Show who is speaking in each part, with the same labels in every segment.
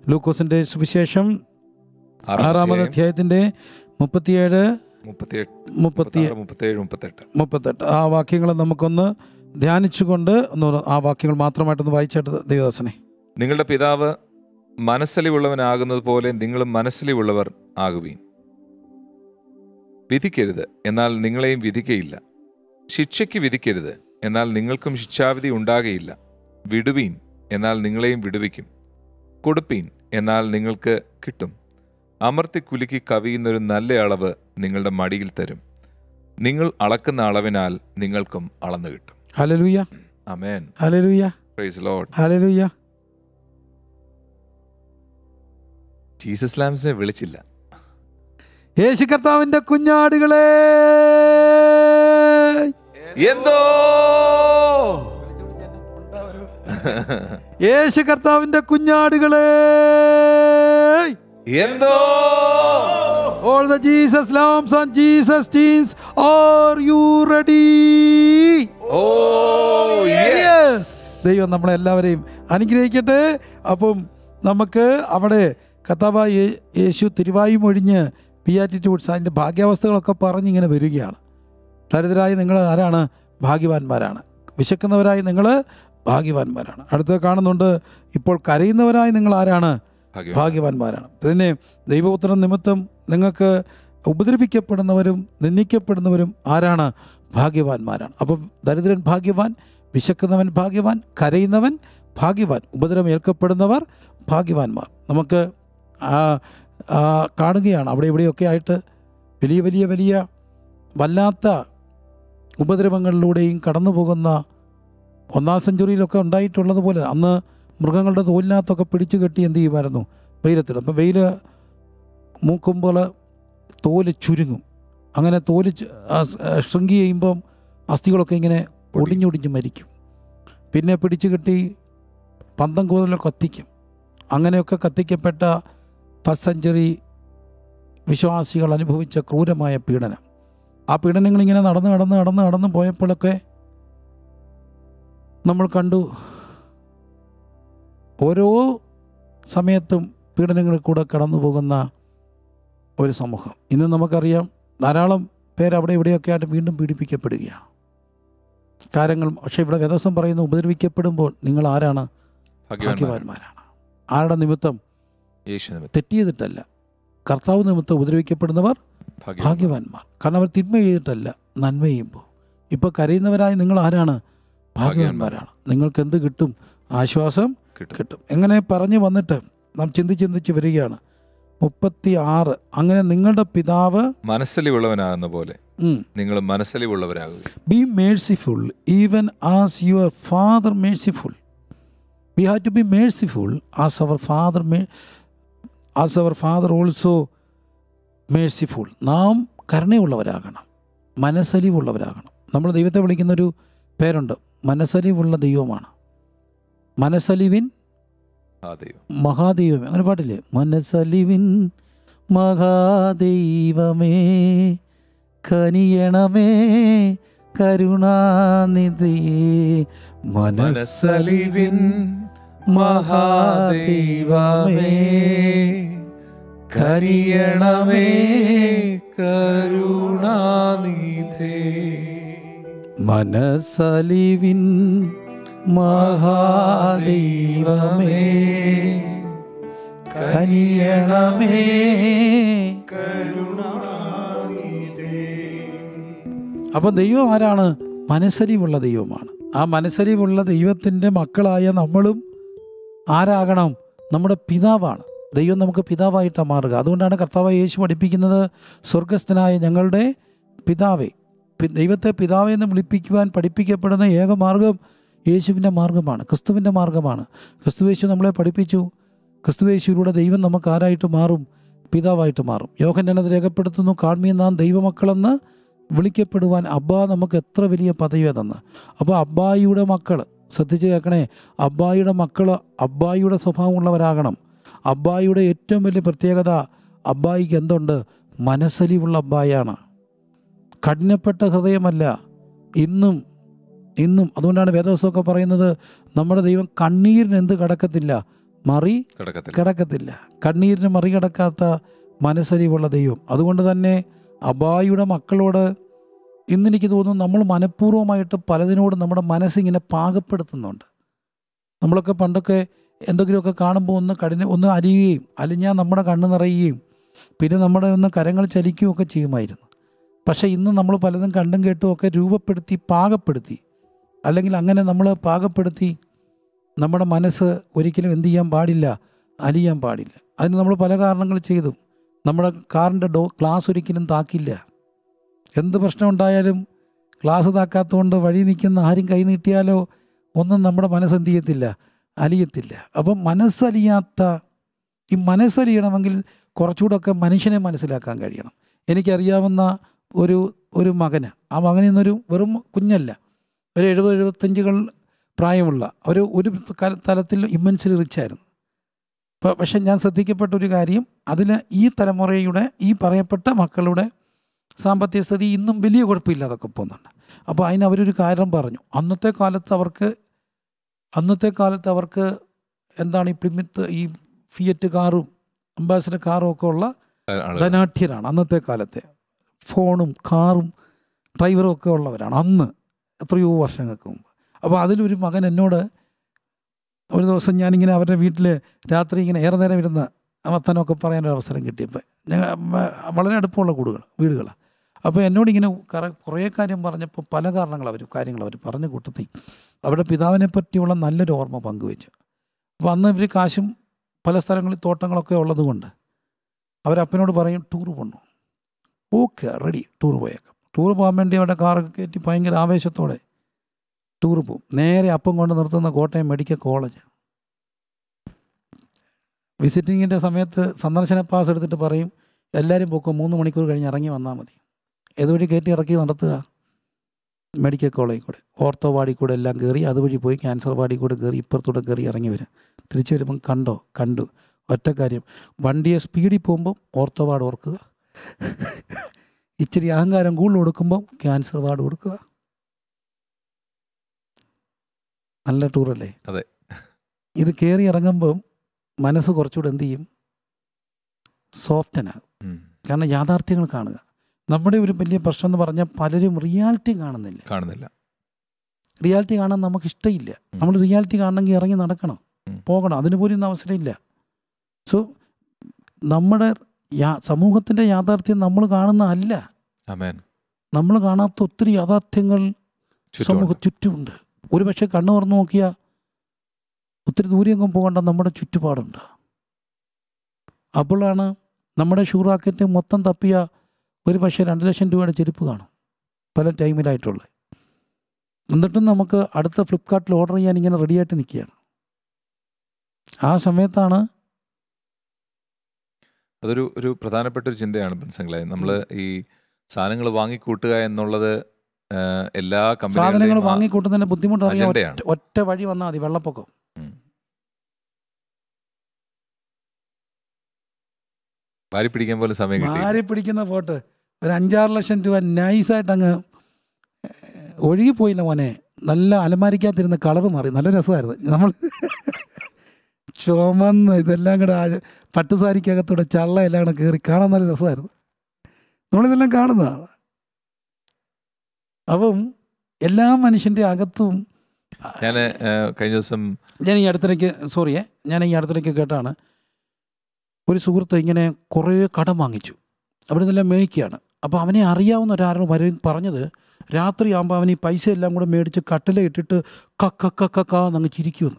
Speaker 1: ലൂക്കോസിന്റെ സുവിശേഷം ആറാമത് അധ്യായത്തിന്റെ മുപ്പത്തിയേഴ്
Speaker 2: മുപ്പത്തിയെട്ട്
Speaker 1: മുപ്പത്തി
Speaker 2: മുപ്പത്താറ്, മുപ്പത്തേഴ് മുപ്പത്തെട്ട്
Speaker 1: മുപ്പത്തെട്ട് ആ വാക്യങ്ങൾ നമുക്കൊന്ന് ധ്യാനിച്ചുകൊണ്ട് ഒന്ന് ആ വാക്യങ്ങൾ മാത്രമായിട്ടൊന്ന് വായിച്ചെടുത്ത് ദൈവദാസനെ
Speaker 2: നിങ്ങളുടെ പിതാവ് മനസ്സലിവുള്ളവനാകുന്നത് പോലെ നിങ്ങളും മനസ്സലിവുള്ളവർ ആകുവീൻ വിധിക്കരുത് എന്നാൽ നിങ്ങളെയും വിധിക്കയില്ല ശിക്ഷയ്ക്ക് വിധിക്കരുത് എന്നാൽ നിങ്ങൾക്കും ശിക്ഷാവിധി ഉണ്ടാകയില്ല വിടുവീൻ എന്നാൽ നിങ്ങളെയും വിടുവിക്കും കൊടുപ്പീൻ എന്നാൽ നിങ്ങൾക്ക് കിട്ടും അമർത്തി കുലുക്കി കവിയുന്നൊരു നല്ല അളവ് നിങ്ങളുടെ മടിയിൽ തരും നിങ്ങൾ അളക്കുന്ന അളവിനാൽ നിങ്ങൾക്കും അളന്നു കിട്ടും
Speaker 1: hallelujah
Speaker 2: amen
Speaker 1: hallelujah
Speaker 2: praise Lord
Speaker 1: hallelujah
Speaker 2: Jesus ലാംസിനെ വിളിച്ചില്ല
Speaker 1: യേശു കർത്താവിന്റെ കുഞ്ഞാടുകളെ
Speaker 2: എന്തോ
Speaker 1: യേശു കർത്താവിന്റെ കുഞ്ഞാടുകളെ
Speaker 2: എന്തോ
Speaker 1: All the Jesus lambs and Jesus teens, are you ready?
Speaker 2: Oh
Speaker 1: Yes. ദൈവം നമ്മളെല്ലാവരെയും അനുഗ്രഹിക്കട്ടെ അപ്പം നമുക്ക് അവിടെ കഥാബ യേശു തിരുവായും ഒഴിഞ്ഞ് ബിയാറ്റിറ്റ്യൂഡ്സ് അതിൻ്റെ ഭാഗ്യാവസ്ഥകളൊക്കെ പറഞ്ഞിങ്ങനെ വരികയാണ് ദരിദ്രരായി നിങ്ങൾ ആരാണ് ഭാഗ്യവാന്മാരാണ് വിശക്കുന്നവരായി നിങ്ങൾ ഭാഗ്യവാന്മാരാണ് അടുത്ത് കാണുന്നുണ്ട് ഇപ്പോൾ കരയുന്നവരായി നിങ്ങൾ ആരാണ്
Speaker 2: ഭാഗ്യവാൻ.
Speaker 1: ഭാഗ്യവാന്മാരാണ് ഇതിനെ ദൈവപുത്രൻ നിമിത്തം നിങ്ങൾക്ക് ഉപദ്രവിക്കപ്പെടുന്നവരും നിന്ദിക്കപ്പെടുന്നവരും ആരാണ് ഭാഗ്യവാന്മാരാണ് അപ്പം ദരിദ്രൻ ഭാഗ്യവാൻ വിശക്കുന്നവൻ ഭാഗ്യവാൻ കരയുന്നവൻ ഭാഗ്യവാൻ ഉപദ്രവം ഏൽക്കപ്പെടുന്നവർ ഭാഗ്യവാന്മാർ നമുക്ക് ആ, ആ, കാണുകയാണ് അവിടെ ഇവിടെയൊക്കെ ആയിട്ട് വലിയ വലിയ വലിയ വല്ലാത്ത ഉപദ്രവങ്ങളിലൂടെയും കടന്നു പോകുന്ന ഒന്നാം സെഞ്ചുറിയിലൊക്കെ ഉണ്ടായിട്ടുള്ളതുപോലെ അന്ന് മൃഗങ്ങളുടെ തോലിനകത്തൊക്കെ പിടിച്ചു കെട്ടി എന്ത് ചെയ്യുമായിരുന്നു വെയിലത്തിടും അപ്പം വെയിൽ മൂക്കുമ്പോൾ തോല് ചുരുങ്ങും അങ്ങനെ തോല് ചു- ആ സ്- ആ ഷ്രിങ്ക് ചെയ്യുമ്പം അസ്ഥികളൊക്കെ ഇങ്ങനെ ഒടിഞ്ഞൊടിഞ്ഞ് മരിക്കും പിന്നെ പിടിച്ചു കെട്ടി പന്തം കൂതലൊക്കെ കത്തിക്കും അങ്ങനെയൊക്കെ കത്തിക്കപ്പെട്ട ഫസ്റ്റ് സെഞ്ചുറി വിശ്വാസികൾ അനുഭവിച്ച ക്രൂരമായ പീഡനം ആ പീഡനങ്ങൾ ഇങ്ങനെ നടന്ന് നടന്ന് നടന്ന് നടന്ന് പോയപ്പോഴൊക്കെ നമ്മൾ കണ്ടു ഓരോ സമയത്തും പീഡനങ്ങളിൽ കൂടെ കടന്നു പോകുന്ന ഒരു സമൂഹം ഇന്ന് നമുക്കറിയാം ധാരാളം പേര് അവിടെ ഇവിടെയൊക്കെ ആയിട്ട് വീണ്ടും പീഡിപ്പിക്കപ്പെടുകയാണ് കാര്യങ്ങൾ പക്ഷേ ഇവിടെ വേദോസം പറയുന്നു ഉപദ്രവിക്കപ്പെടുമ്പോൾ നിങ്ങൾ ആരാണ്
Speaker 2: ഭാഗ്യവാന്മാർ.
Speaker 1: ഭാഗ്യവാന്മാരാണ് ആരുടെ നിമിത്തം
Speaker 2: യേശു നിമിത്തം
Speaker 1: തെറ്റിയതിട്ടല്ല കർത്താവ് നിമിത്തം ഉപദ്രവിക്കപ്പെടുന്നവർ
Speaker 2: ഭാഗ്യവാൻ.
Speaker 1: ഭാഗ്യവാന്മാർ കാരണം അവർ തിന്മ ചെയ്തിട്ടല്ല നന്മ ചെയ്യുമ്പോൾ ഇപ്പോൾ കരയുന്നവരായി നിങ്ങൾ ആരാണ് ഭാഗ്യവാന്മാരാണ് നിങ്ങൾക്ക് എന്ത് കിട്ടും ആശ്വാസം
Speaker 2: കിട്ടും
Speaker 1: കിട്ടും എങ്ങനെ പറഞ്ഞു വന്നിട്ട് നാം ചിന്തിച്ച് ചിന്തിച്ച് വരികയാണ് മുപ്പത്തി ആറ് അങ്ങനെ നിങ്ങളുടെ പിതാവ്
Speaker 2: മനസ്സലിവുള്ളവനാകുന്ന പോലെ നിങ്ങൾ മനസ്സലിവുള്ളവരാകുക
Speaker 1: be merciful even as your Father merciful we have to be merciful as our Father as our Father also merciful നാം കരുണയുള്ളവരാകണം മനസ്സലിവുള്ളവരാകണം നമ്മൾ ദൈവത്തെ വിളിക്കുന്നൊരു പേരുണ്ട് മനസ്സലിവുള്ള ദൈവമാണ് മനസ്സലിവിൻ
Speaker 2: ആ ദൈവം
Speaker 1: മഹാദൈവമേ അങ്ങനെ പാട്ടില്ലേ മനസ്സലിവിൻ മഹാദൈവമേ കനിയണമേ കരുണാനിധിയേ മനസ്സലിവിൻ മഹാദൈവമേ കനിയണമേ
Speaker 2: കരുണാനിധേ
Speaker 1: മനസ്സലിവിൻ മഹാദൈവമേ കനിയണമേ അപ്പം ദൈവം ആരാണ് മനസ്സലിവുള്ള ദൈവമാണ് ആ മനസ്സലിവുള്ള ദൈവത്തിൻ്റെ മക്കളായ നമ്മളും ആരാകണം നമ്മുടെ പിതാവാണ് ദൈവം നമുക്ക് പിതാവായിട്ടാണ് മാറുക അതുകൊണ്ടാണ് കർത്താവ് യേശു പഠിപ്പിക്കുന്നത് സ്വർഗസ്ഥനായ ഞങ്ങളുടെ പിതാവേ പി- ദൈവത്തെ പിതാവെ എന്ന് വിളിപ്പിക്കുവാൻ പഠിപ്പിക്കപ്പെടുന്ന ഏക മാർഗം യേശുവിൻ്റെ മാർഗമാണ് ക്രിസ്തുവിൻ്റെ മാർഗമാണ് ക്രിസ്തുവേശു നമ്മളെ പഠിപ്പിച്ചു ക്രിസ്തുവേശുവിലൂടെ ദൈവം നമുക്ക് ആരായിട്ട് മാറും പിതാവായിട്ട് മാറും യോഹനത് രേഖപ്പെടുത്തുന്നു കാൺമീൻ നാം ദൈവമക്കളെന്ന് വിളിക്കപ്പെടുവാൻ അബ്ബ നമുക്ക് എത്ര വലിയ പദവിയാ തന്ന് അപ്പോൾ അബ്ബായിയുടെ മക്കൾ ശ്രദ്ധിച്ച് കേൾക്കണേ അബ്ബായിയുടെ മക്കൾ അബ്ബായിയുടെ സ്വഭാവമുള്ളവരാകണം അബ്ബായിയുടെ ഏറ്റവും വലിയ പ്രത്യേകത അബ്ബായിക്ക് എന്തുണ്ട് മനസ്സലിവുള്ള അബ്ബായാണ് കഠിനപ്പെട്ട ഹൃദയമല്ല ഇന്നും ഇന്നും അതുകൊണ്ടാണ് വേദവസ്തമൊക്കെ പറയുന്നത് നമ്മുടെ ദൈവം കണ്ണീരിന് എന്ത് കടക്കത്തില്ല
Speaker 2: കിടക്കത്തില്ല
Speaker 1: കിടക്കത്തില്ല കണ്ണീരിന് മറികടക്കാത്ത മനസ്സരിവുള്ള ദൈവം അതുകൊണ്ട് തന്നെ അബായിയുടെ മക്കളോട് ഇന്നെനിക്ക് തോന്നുന്നു നമ്മൾ മനഃപൂർവ്വമായിട്ട് പലതിനോടും നമ്മുടെ മനസ്സിങ്ങനെ പാകപ്പെടുത്തുന്നുണ്ട് നമ്മളൊക്കെ പണ്ടൊക്കെ എന്തെങ്കിലുമൊക്കെ കാണുമ്പോൾ ഒന്ന് കഠിന ഒന്ന് അലിയുകയും അലിഞ്ഞാൽ നമ്മുടെ കണ്ണ് നിറയുകയും പിന്നെ നമ്മുടെ ഒന്ന് കരങ്ങൾ ചലിക്കുകയും ഒക്കെ ചെയ്യുമായിരുന്നു പക്ഷേ ഇന്ന് നമ്മൾ പലതും കണ്ടും കേട്ടും ഒക്കെ രൂപപ്പെടുത്തി പാകപ്പെടുത്തി അല്ലെങ്കിൽ അങ്ങനെ നമ്മൾ പാകപ്പെടുത്തി നമ്മുടെ മനസ്സ് ഒരിക്കലും എന്ത് ചെയ്യാൻ പാടില്ല അലിയാൻ പാടില്ല അതിന് നമ്മൾ പല കാരണങ്ങൾ ചെയ്തു നമ്മുടെ കാറിൻ്റെ ഡോ ഗ്ലാസ് ഒരിക്കലും താക്കില്ല എന്ത് പ്രശ്നം ഉണ്ടായാലും ഗ്ലാസ് താക്കാത്തതുകൊണ്ട് വഴി നിൽക്കുന്ന ആരും കൈ നീട്ടിയാലോ ഒന്നും നമ്മുടെ മനസ്സ് എന്ത് ചെയ്യത്തില്ല അലിയത്തില്ല അപ്പം മനസ്സലിയാത്ത ഈ മനസ്സലിയണമെങ്കിൽ കുറച്ചുകൂടെയൊക്കെ മനുഷ്യനെ മനസ്സിലാക്കാൻ കഴിയണം എനിക്കറിയാവുന്ന ഒരു ഒരു മകന് ആ മകനിൽ നിന്നൊരു വെറും കുഞ്ഞല്ല ഒരു എഴുപത് എഴുപത്തഞ്ചുകൾ പ്രായമുള്ള ഒരു ഒരു ക- തലത്തിൽ ഇമ്മൻസിൽ റിച്ചായിരുന്നു അപ്പോൾ പക്ഷെ ഞാൻ ശ്രദ്ധിക്കപ്പെട്ട ഒരു കാര്യം അതിൽ ഈ തലമുറയുടെ ഈ പറയപ്പെട്ട മക്കളുടെ സാമ്പത്തിക സ്ഥിതി ഇന്നും വലിയ കുഴപ്പമില്ലാതൊക്കെ പോകുന്നുണ്ട് അപ്പോൾ അതിന് അവരൊരു കാരണം പറഞ്ഞു അന്നത്തെ കാലത്ത് അവർക്ക് അന്നത്തെ കാലത്ത് അവർക്ക് എന്താണ് ഈ പ്ലിമിത്ത് ഈ ഫിയറ്റ് കാറും അംബാസിഡർ കാറും ഒക്കെ ഉള്ള
Speaker 2: ആളുകൾ.
Speaker 1: ധനാഠ്യരാണ് അന്നത്തെ കാലത്തെ ഫോണും കാറും ഡ്രൈവറും ഒക്കെ ഉള്ളവരാണ് അന്ന് എത്രയോ വർഷങ്ങൾക്ക് മുമ്പ് അപ്പോൾ അതിലൊരു മകൻ എന്നോട് ഒരു ദിവസം ഞാനിങ്ങനെ അവരുടെ വീട്ടിൽ രാത്രി ഇങ്ങനെ ഏറെ നേരം ഇരുന്ന് വർത്തനമൊക്കെ പറയാനൊരു അവസരം കിട്ടിയപ്പോൾ ഞങ്ങൾ വളരെ അടുപ്പമുള്ള കൂടുകൾ വീടുകളാണ് അപ്പോൾ എന്നോട് ഇങ്ങനെ കറ കുറേ കാര്യം പറഞ്ഞപ്പോൾ പല കാരണങ്ങൾ അവർ കാര്യങ്ങൾ അവർ പറഞ്ഞ കൂട്ടത്തിൽ അവരുടെ പിതാവിനെ പറ്റിയുള്ള നല്ലൊരു ഓർമ്മ പങ്കുവെച്ചു അപ്പോൾ അന്ന് ഇവർ കാശും പല സ്ഥലങ്ങളിൽ തോട്ടങ്ങളൊക്കെ ഉള്ളതുകൊണ്ട് അവരപ്പനോട് പറയും ടൂർ പോകണു ഓക്കെ റെഡി ടൂർ പോയേക്കാം ടൂർ പോകാൻ വേണ്ടി അവരുടെ കാറൊക്കെ കയറ്റി ഭയങ്കര ആവേശത്തോടെ ടൂർ പോകും നേരെ അപ്പം കൊണ്ട് നിർത്തുന്ന കോട്ടയം മെഡിക്കൽ കോളേജ് വിസിറ്റിങ്ങിൻ്റെ സമയത്ത് സന്ദർശന പാസ് എടുത്തിട്ട് പറയും എല്ലാവരും പൊക്കും മൂന്ന് മണിക്കൂർ കഴിഞ്ഞ് ഇറങ്ങി വന്നാൽ മതി ഏതുവഴി കയറ്റി ഇറക്കി നടത്തുക മെഡിക്കൽ കോളേജിൽ കൂടെ ഓർത്തോ വാർഡിൽ കൂടെ എല്ലാം കയറി അതുവഴി പോയി ക്യാൻസർ വാർഡിൽ കൂടെ കയറി ഇപ്പുറത്തൂടെ കയറി ഇറങ്ങി വരും തിരിച്ചു വരുമ്പം കണ്ടോ കണ്ടു ഒറ്റ കാര്യം വണ്ടിയെ സ്പീഡിൽ പോകുമ്പം ഓർത്തോ വാർഡ് ഓർക്കുക ഇച്ചിരി അഹങ്കാരം കൂടുതൽ കൊടുക്കുമ്പം ക്യാൻസർ വാർഡ് കൊടുക്കുക നല്ല ടൂറല്ലേ
Speaker 2: അതെ.
Speaker 1: ഇത് കയറി ഇറങ്ങുമ്പം മനസ്സ് കുറച്ചുകൂടെ എന്ത് ചെയ്യും സോഫ്റ്റനാകും
Speaker 2: ഉം.
Speaker 1: കാരണം യാഥാർത്ഥ്യങ്ങൾ കാണുക നമ്മുടെ ഒരു വലിയ പ്രശ്നം എന്ന് പറഞ്ഞാൽ പലരും റിയാലിറ്റി കാണുന്നില്ല
Speaker 2: കാണുന്നില്ല
Speaker 1: റിയാലിറ്റി കാണാൻ നമുക്ക് ഇഷ്ടമില്ല നമ്മൾ റിയാലിറ്റി കാണണമെങ്കിൽ ഇറങ്ങി നടക്കണം
Speaker 2: ഉം.
Speaker 1: പോകണം അതിന് പോലും ഇന്ന് അവസരമില്ല സോ നമ്മുടെ യാ- സമൂഹത്തിൻ്റെ യാഥാർത്ഥ്യം നമ്മൾ കാണുന്ന അല്ല
Speaker 2: അമേൻ
Speaker 1: നമ്മൾ കാണാത്ത ഒത്തിരി യാഥാർത്ഥ്യങ്ങൾ സമൂഹ
Speaker 2: ചുറ്റുമുണ്ട്.
Speaker 1: ചുറ്റുമുണ്ട് ഒരു പക്ഷേ കണ്ണു തുറന്നു നോക്കിയാൽ ഒത്തിരി ദൂരെയൊന്നും പോകേണ്ട നമ്മുടെ ചുറ്റുപാടുണ്ട് അപ്പോഴാണ് നമ്മുടെ ഷൂ റാക്കറ്റ് മൊത്തം തപ്പിയ ഒരു പക്ഷേ രണ്ട് ലക്ഷം രൂപയുടെ ചെരുപ്പ് കാണും പല ടൈമിലായിട്ടുള്ളത് എന്നിട്ടും നമുക്ക് അടുത്ത ഫ്ലിപ്കാർട്ടിൽ ഓർഡർ ചെയ്യാൻ ഇങ്ങനെ റെഡിയായിട്ട് നിൽക്കുകയാണ് ആ സമയത്താണ്
Speaker 2: അതൊരു ഒരു പ്രധാനപ്പെട്ട ഒരു ചിന്തയാണ് ബെൻസങ്ങളെ നമ്മൾ ഈ സാധനങ്ങൾ വാങ്ങിക്കൂട്ടുക എന്നുള്ളത് ആ, എല്ലാ
Speaker 1: സാധനങ്ങൾ
Speaker 2: കമ്പനികളുടെയും ആ-
Speaker 1: വാങ്ങിക്കൂട്ടുന്നതിന് ബുദ്ധിമുട്ട് അറിയാൻ ഒറ്റ-
Speaker 2: അജണ്ടയാണ്.
Speaker 1: ഒറ്റ വഴി വന്നാൽ മതി വെള്ളപ്പൊക്കം
Speaker 2: ഉം. വാരി പിടിക്കാൻ പോലും സമയം കിട്ടി
Speaker 1: മാറി പിടിക്കുന്ന പോട്ട് ഒരു അഞ്ചാറ് ലക്ഷം രൂപ നൈസായിട്ട് അങ്ങ് ഒഴുകിപ്പോയില്ല മോനെ നല്ല അലമാരിക്കകത്തിരുന്ന് കളറ് മാറി നല്ല രസമായിരുന്നു നമ്മൾ ചുമന്ന് ഇതെല്ലാം കൂടെ ആ പട്ടുസാരിക്കകത്തൂടെ ചള്ള എല്ലാം കൂടെ കയറി കാണാൻ നല്ല രസമായിരുന്നു നമ്മളിതെല്ലാം കാണുന്നതാണ് അപ്പം എല്ലാ മനുഷ്യൻ്റെ അകത്തും
Speaker 2: ഞാൻ കഴിഞ്ഞ ദിവസം
Speaker 1: ഞാൻ ഈ അടുത്തിടയ്ക്ക് സോറിയേ ഞാൻ ഈ അടുത്തിടയ്ക്ക് കേട്ടാണ് ഒരു സുഹൃത്ത് ഇങ്ങനെ കുറേ കടം വാങ്ങിച്ചു അവിടെ നിന്നെല്ലാം മേടിക്കുകയാണ് അപ്പോൾ അവനെ അറിയാവുന്ന ഒരാളും വരെ പറഞ്ഞത് രാത്രി ആകുമ്പോൾ അവൻ ഈ പൈസ എല്ലാം കൂടെ മേടിച്ച് കട്ടില ഇട്ടിട്ട് കക്ക കക്ക എന്നങ്ങ് ചിരിക്കുമെന്ന്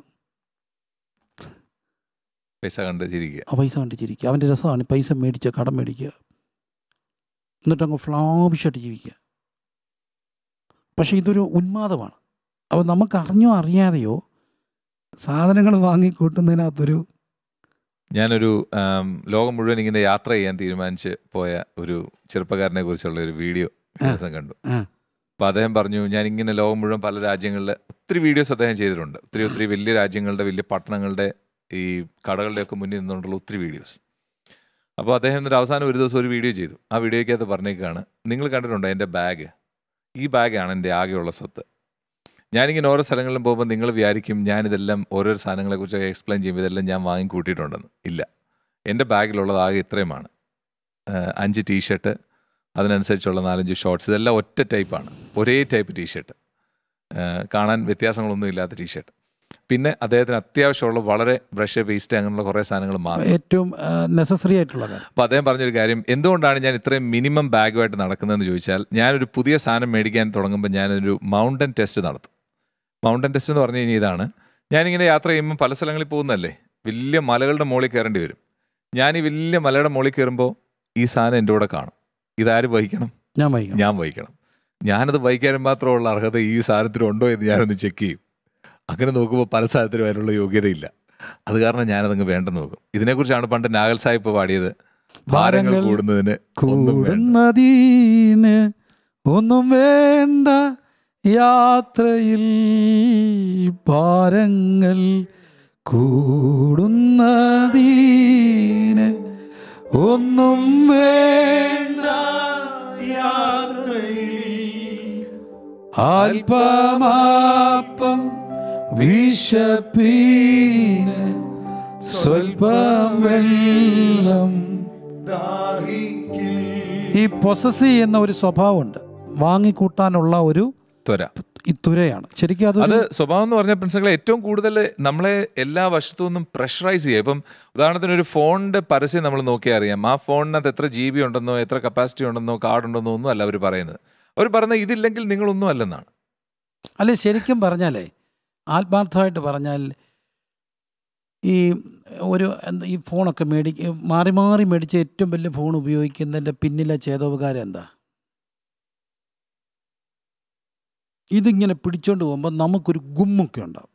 Speaker 2: പൈസ കണ്ട് ചിരിക്കുക
Speaker 1: ആ പൈസ കണ്ട് ചിരിക്കുക അവൻ്റെ രസമാണ് ഈ പൈസ മേടിക്കുക കടം മേടിക്കുക എന്നിട്ട് അങ്ങ് ഫ്ലാവിഷായിട്ട് ജീവിക്കുക പക്ഷേ ഇതൊരു ഉന്മാദമാണ് അപ്പോൾ നമുക്ക് അറിഞ്ഞോ അറിയാതെയോ സാധനങ്ങൾ വാങ്ങിക്കൂട്ടുന്നതിനകത്തൊരു
Speaker 2: ഞാനൊരു ആം, ലോകം മുഴുവൻ ഇങ്ങനെ യാത്ര ചെയ്യാൻ തീരുമാനിച്ച് പോയ ഒരു ചെറുപ്പക്കാരനെ കുറിച്ചുള്ള ഒരു വീഡിയോ
Speaker 1: ആ.
Speaker 2: ദിവസം കണ്ടു
Speaker 1: ആ.
Speaker 2: അപ്പോൾ അദ്ദേഹം പറഞ്ഞു ഞാൻ ഇങ്ങനെ ലോകം മുഴുവൻ പല രാജ്യങ്ങളിൽ ഒത്തിരി വീഡിയോസ് അദ്ദേഹം ചെയ്തിട്ടുണ്ട് ഒത്തിരി ഒത്തിരി വലിയ രാജ്യങ്ങളുടെ വലിയ പട്ടണങ്ങളുടെ ഈ കടകളുടെയൊക്കെ മുന്നിൽ നിന്നുകൊണ്ടുള്ള ഒത്തിരി വീഡിയോസ് അപ്പോൾ അദ്ദേഹം എന്നിട്ട് അവസാനം ഒരു ദിവസം ഒരു വീഡിയോ ചെയ്തു ആ വീഡിയോയ്ക്കകത്ത് പറഞ്ഞേക്കാണ് നിങ്ങൾ കണ്ടിട്ടുണ്ടോ എൻ്റെ ബാഗ് ഈ ബാഗാണ് എൻ്റെ ആകെയുള്ള സ്വത്ത് ഞാനിങ്ങനെ ഓരോ സ്ഥലങ്ങളിലും പോകുമ്പോൾ നിങ്ങൾ വിചാരിക്കും ഞാനിതെല്ലാം ഓരോരോ സാധനങ്ങളെക്കുറിച്ച് എക്സ്പ്ലെയിൻ ചെയ്യുമ്പോൾ ഇതെല്ലാം ഞാൻ വാങ്ങി കൂട്ടിയിട്ടുണ്ടെന്ന് ഇല്ല എൻ്റെ ബാഗിലുള്ളത് ആകെ ഇത്രയുമാണ് ആഹ് അഞ്ച് ടീഷർട്ട് അതിനനുസരിച്ചുള്ള നാലഞ്ച് ഷോർട്സ് ഇതെല്ലാം ഒറ്റ ടൈപ്പാണ് ഒരേ ടൈപ്പ് ടീഷർട്ട് കാണാൻ വ്യത്യാസങ്ങളൊന്നും ഇല്ലാത്ത ടീഷർട്ട് പിന്നെ അദ്ദേഹത്തിന് അത്യാവശ്യമുള്ള വളരെ ബ്രഷ് പേസ്റ്റ് അങ്ങനെയുള്ള കുറേ സാധനങ്ങൾ മാത്രം
Speaker 1: ഏറ്റവും നെസസറി ആയിട്ടുള്ള കാര്യം
Speaker 2: അപ്പോൾ അദ്ദേഹം പറഞ്ഞൊരു കാര്യം എന്തുകൊണ്ടാണ് ഞാൻ ഇത്രയും മിനിമം ബാഗുമായിട്ട് നടക്കുന്നതെന്ന് ചോദിച്ചാൽ ഞാനൊരു പുതിയ സാധനം മേടിക്കാൻ തുടങ്ങുമ്പോൾ ഞാനൊരു മൗണ്ടൻ ടെസ്റ്റ് നടത്തും മൗണ്ടൻ ടെസ്റ്റ് എന്ന് പറഞ്ഞു കഴിഞ്ഞാൽ ഇതാണ് ഞാനിങ്ങനെ യാത്ര ചെയ്യുമ്പോൾ പല സ്ഥലങ്ങളിൽ പോകുന്നതല്ലേ വലിയ മലകളുടെ മുകളിൽ കയറേണ്ടി വരും ഞാൻ ഈ വലിയ മലയുടെ മുകളിൽ കയറുമ്പോൾ ഈ സാധനം എൻ്റെ കൂടെ കാണും ഇതാര് വഹിക്കണം
Speaker 1: ഞാൻ വൈകണം
Speaker 2: ഞാൻ വഹിക്കണം ഞാനത് വഹിക്കാനും മാത്രമുള്ള അർഹത ഈ സാധനത്തിന് ഉണ്ടോ എന്ന് ഞാനൊന്ന് ചെക്ക് ചെയ്യും അങ്ങനെ നോക്കുമ്പോൾ പല സാധനത്തിനും അതിനുള്ള യോഗ്യതയില്ല അത് കാരണം ഞാനതങ്ങ് വേണ്ടെന്ന് നോക്കും ഇതിനെക്കുറിച്ചാണ് പണ്ട് നാഗൽ സാഹിബ് പാടിയത് ഭാരങ്ങൾ
Speaker 1: ഭാരങ്ങൾ
Speaker 2: കൂടുന്നതിന് ഒന്നും വേണ്ട
Speaker 1: കൂടുന്നതീന് ഒന്നും വേണ്ട യാത്രയിൽ ഭാരങ്ങൾ കൂടുന്നതീന് ഒന്നും വേണ്ട അല്പമാപ്പം വിശപ്പീന് സ്വൽപ്പം വെള്ളം ഈ പൊസസ് ചെയ്യുന്ന ഒരു സ്വഭാവമുണ്ട് വാങ്ങിക്കൂട്ടാനുള്ള ഒരു
Speaker 2: ത്വര
Speaker 1: ഈ തുരയാണ് ശരിക്കും അത്
Speaker 2: അത് സ്വഭാവം എന്ന് പറഞ്ഞ പ്രിൻസിപ്പളെ ഏറ്റവും കൂടുതൽ നമ്മളെ എല്ലാ വശത്തു നിന്നും പ്രഷറൈസ് ചെയ്യുക ഇപ്പം ഉദാഹരണത്തിന് ഒരു ഫോണിന്റെ പരസ്യം നമ്മൾ നോക്കിയാൽ അറിയാം ആ ഫോണിനകത്ത് എത്ര ജി ബി ഉണ്ടെന്നോ എത്ര കപ്പാസിറ്റി ഉണ്ടെന്നോ കാർഡ് ഉണ്ടെന്നോ ഒന്നും അല്ല അവർ പറയുന്നത് അവർ പറയുന്നത് ഇതില്ലെങ്കിൽ നിങ്ങളൊന്നും അല്ലെന്നാണ്
Speaker 1: അല്ലെ ശരിക്കും പറഞ്ഞാലേ ആത്മാർത്ഥമായിട്ട് പറഞ്ഞാൽ ഈ ഒരു എന്താ ഈ ഫോണൊക്കെ മേടിക്ക മാറി മാറി മേടിച്ച ഏറ്റവും വലിയ ഫോൺ ഉപയോഗിക്കുന്നതിൻ്റെ പിന്നിലെ ചേതോപകാരം എന്താ ഇതിങ്ങനെ പിടിച്ചോണ്ട് പോകുമ്പോൾ നമുക്കൊരു ഗുമ്മൊക്കെ ഉണ്ടാവും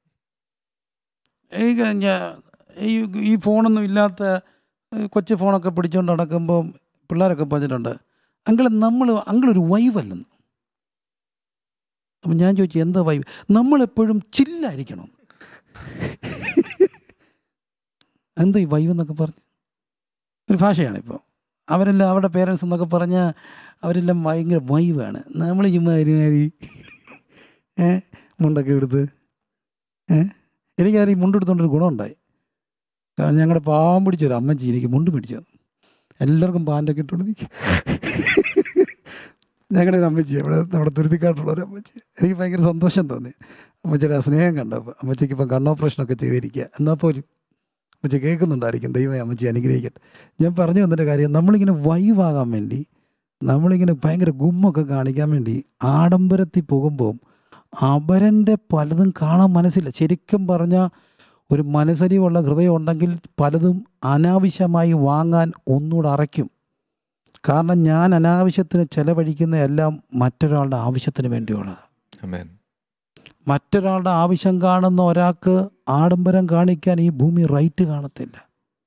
Speaker 1: ഈ ഞാ- ഈ ഈ ഫോണൊന്നും ഇല്ലാത്ത ഏഹ്, കൊച്ചു ഫോണൊക്കെ പിടിച്ചോണ്ട് നടക്കുമ്പോൾ പിള്ളേരൊക്കെ പറഞ്ഞിട്ടുണ്ട് അങ്കിൾ നമ്മൾ അങ്കിളൊരു വൈവല്ലെന്ന് അപ്പം ഞാൻ ചോദിച്ചു എന്താ വൈവ് നമ്മളെപ്പോഴും ചില്ലായിരിക്കണം എന്താ ഈ വൈവ് എന്നൊക്കെ പറഞ്ഞ് ഒരു ഭാഷയാണ് ഇപ്പോൾ അവരെല്ലാം അവരുടെ പേരൻസ് എന്നൊക്കെ പറഞ്ഞാൽ അവരെല്ലാം ഭയങ്കര വൈവാണ് നമ്മൾ ചുമ്മാ ഒരുമാതിരി ഏ മുണ്ടൊക്കെ എടുത്ത് ഏ എനിക്കതിൽ ഈ മുണ്ടെടുത്തോണ്ടൊരു ഗുണമുണ്ടായി കാരണം ഞങ്ങളുടെ പാവം പിടിച്ചൊരു അമ്മച്ചി എനിക്ക് മുണ്ട് പിടിച്ചു തന്നു. എല്ലാവർക്കും പാൻ്റൊക്കെ ഇട്ടുകൊണ്ട് നിൽക്കും ഞങ്ങളുടെ ഒരു അമ്മച്ചി അവിടെ നമ്മുടെ തുരുത്തിക്കാട്ടുള്ള ഒരു അമ്മച്ചി എനിക്ക് ഭയങ്കര സന്തോഷം തോന്നി അമ്മച്ചിയുടെ ആ സ്നേഹം കണ്ടപ്പോൾ അമ്മച്ചിക്ക് ഇപ്പം കണ്ണോപ്പറേഷനൊക്കെ ചെയ്തിരിക്കുക എന്നാൽ പോലും അമ്മച്ചി കേൾക്കുന്നുണ്ടായിരിക്കും ദൈവമേ അമ്മച്ചി അനുഗ്രഹിക്കട്ടെ ഞാൻ പറഞ്ഞു വന്നതിൻ്റെ കാര്യം നമ്മളിങ്ങനെ വൈവാകാൻ വേണ്ടി നമ്മളിങ്ങനെ ഭയങ്കര ഗുമ്മൊക്കെ കാണിക്കാൻ വേണ്ടി ആഡംബരത്തിൽ പോകുമ്പോൾ അപരൻ്റെ പലതും കാണാൻ മനസ്സില്ല ശരിക്കും പറഞ്ഞാൽ ഒരു മനസ്സരിവുള്ള ഹൃദയം ഉണ്ടെങ്കിൽ പലതും അനാവശ്യമായി വാങ്ങാൻ ഒന്നുകൂടെ അറയ്ക്കും കാരണം ഞാൻ അനാവശ്യത്തിന് ചെലവഴിക്കുന്ന എല്ലാം മറ്റൊരാളുടെ ആവശ്യത്തിന് വേണ്ടിയുള്ളത്
Speaker 2: Amen.
Speaker 1: മറ്റൊരാളുടെ ആവശ്യം കാണുന്ന ഒരാൾക്ക് ആഡംബരം കാണിക്കാൻ ഈ ഭൂമി റൈറ്റ് കാണത്തില്ല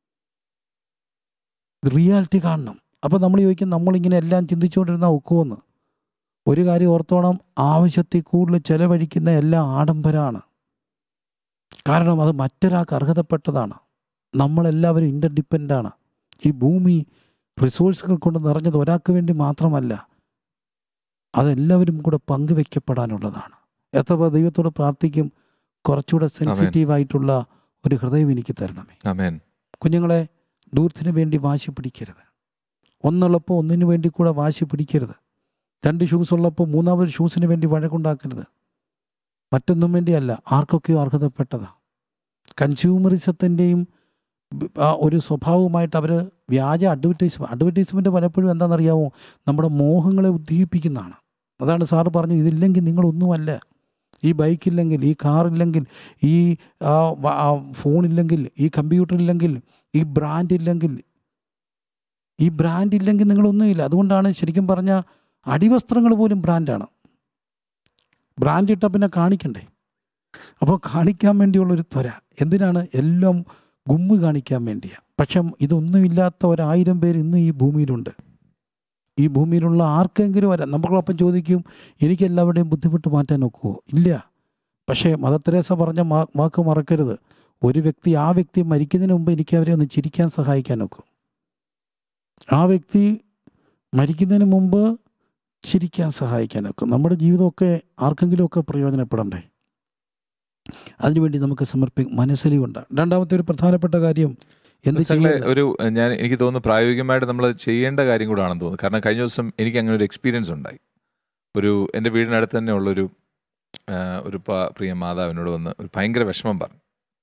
Speaker 1: റിയാലിറ്റി കാണണം അപ്പം നമ്മൾ ചോദിക്കും നമ്മളിങ്ങനെ എല്ലാം ചിന്തിച്ചുകൊണ്ടിരുന്ന ഒക്കുമെന്ന് ഒരു കാര്യം ഓർത്തോണം ആവശ്യത്തിൽ കൂടുതൽ ചെലവഴിക്കുന്ന എല്ലാം ആഡംബരമാണ് കാരണം അത് മറ്റൊരാൾക്ക് അർഹതപ്പെട്ടതാണ് നമ്മളെല്ലാവരും ഇൻ്റർഡിപ്പെൻഡാണ് ഈ ഭൂമി റിസോഴ്സുകൾ കൊണ്ട് നിറഞ്ഞത് ഒരാൾക്ക് വേണ്ടി മാത്രമല്ല അതെല്ലാവരും കൂടെ പങ്കുവെക്കപ്പെടാനുള്ളതാണ് എത്ര പേർ ദൈവത്തോട് പ്രാർത്ഥിക്കും കുറച്ചുകൂടെ സെൻസിറ്റീവായിട്ടുള്ള ഒരു ഹൃദയം എനിക്ക് തരണമേ
Speaker 2: Amen.
Speaker 1: കുഞ്ഞുങ്ങളെ ദൂരത്തിന് വേണ്ടി വാശി പിടിക്കരുത് ഒന്നുള്ളപ്പോൾ ഒന്നിനു വേണ്ടി കൂടെ വാശി പിടിക്കരുത് രണ്ട് ഷൂസ് ഉള്ളപ്പോൾ മൂന്നാമത് ഷൂസിന് വേണ്ടി വഴക്കുണ്ടാക്കരുത് മറ്റൊന്നും വേണ്ടിയല്ല ആർക്കൊക്കെയോ അർഹതപ്പെട്ടതാ കൺസ്യൂമറിസത്തിൻ്റെയും ആ ഒരു സ്വഭാവമായിട്ട് അവർ വ്യാജ അഡ്വർടൈസ്മെൻറ്റ് അഡ്വർടൈസ്മെൻറ്റ് പലപ്പോഴും എന്താണെന്നറിയാമോ നമ്മുടെ മോഹങ്ങളെ ഉദ്ദീപിക്കുന്നതാണ് അതാണ് സാറ് പറഞ്ഞത് ഇതില്ലെങ്കിൽ നിങ്ങളൊന്നുമല്ല ഈ ബൈക്കില്ലെങ്കിൽ ഈ കാറില്ലെങ്കിൽ ഈ ആ, വ- ആ, ഫോണില്ലെങ്കിൽ ഈ കമ്പ്യൂട്ടർ ഇല്ലെങ്കിൽ ഈ ബ്രാൻഡ് ഇല്ലെങ്കിൽ ഈ ബ്രാൻഡ് ഇല്ലെങ്കിൽ നിങ്ങളൊന്നുമില്ല അതുകൊണ്ടാണ് ശരിക്കും പറഞ്ഞാൽ അടിവസ്ത്രങ്ങൾ പോലും ബ്രാൻഡാണ് ബ്രാൻഡ് ഇട്ടാൽ പിന്നെ കാണിക്കണ്ടേ അപ്പോൾ കാണിക്കാൻ വേണ്ടിയുള്ളൊരു ത്വര എന്തിനാണ് എല്ലാം ഗുമ്മ് കാണിക്കാൻ വേണ്ടിയാണ് പക്ഷെ ഇതൊന്നുമില്ലാത്ത ഒരായിരം പേര് ഇന്ന് ഈ ഭൂമിയിലുണ്ട് ഈ ഭൂമിയിലുള്ള ആർക്കെങ്കിലും വരാം നമ്മളപ്പം ചോദിക്കും എനിക്ക് എല്ലാവരുടെയും ബുദ്ധിമുട്ട് മാറ്റാൻ ഒക്കുമോ ഇല്ല പക്ഷേ മദർ തെരേസ പറഞ്ഞ മാ- വാക്ക് മറക്കരുത് ഒരു വ്യക്തി ആ വ്യക്തി മരിക്കുന്നതിന് മുമ്പ് എനിക്ക് അവരെ ഒന്ന് ചിരിക്കാൻ സഹായിക്കാൻ ഒക്കും ആ വ്യക്തി മരിക്കുന്നതിന് മുമ്പ് ചിരിക്കാൻ സഹായിക്കാനൊക്കെ നമ്മുടെ ജീവിതമൊക്കെ ആർക്കെങ്കിലുമൊക്കെ പ്രയോജനപ്പെടണ്ടേ അതിനുവേണ്ടി നമുക്ക് സമർപ്പിക്കും മനസ്സലിവുണ്ട് രണ്ടാമത്തെ ഒരു പ്രധാനപ്പെട്ട കാര്യം എന്ത്
Speaker 2: മനസ്സിലെ
Speaker 1: ചെയ്യരുത്?
Speaker 2: ഒരു ഞാൻ എനിക്ക് തോന്നുന്നു പ്രായോഗികമായിട്ട് നമ്മൾ ചെയ്യേണ്ട കാര്യം കൂടാണെന്ന് തോന്നുന്നു കാരണം കഴിഞ്ഞ ദിവസം എനിക്ക് അങ്ങനെ ഒരു എക്സ്പീരിയൻസ് ഉണ്ടായി ഒരു എൻ്റെ വീടിനടുത്ത് തന്നെ ഉള്ളൊരു ആ, ഒരു പ- പ്രിയ മാതാവിനോട് വന്ന് ഒരു ഭയങ്കര വിഷമം പറഞ്ഞു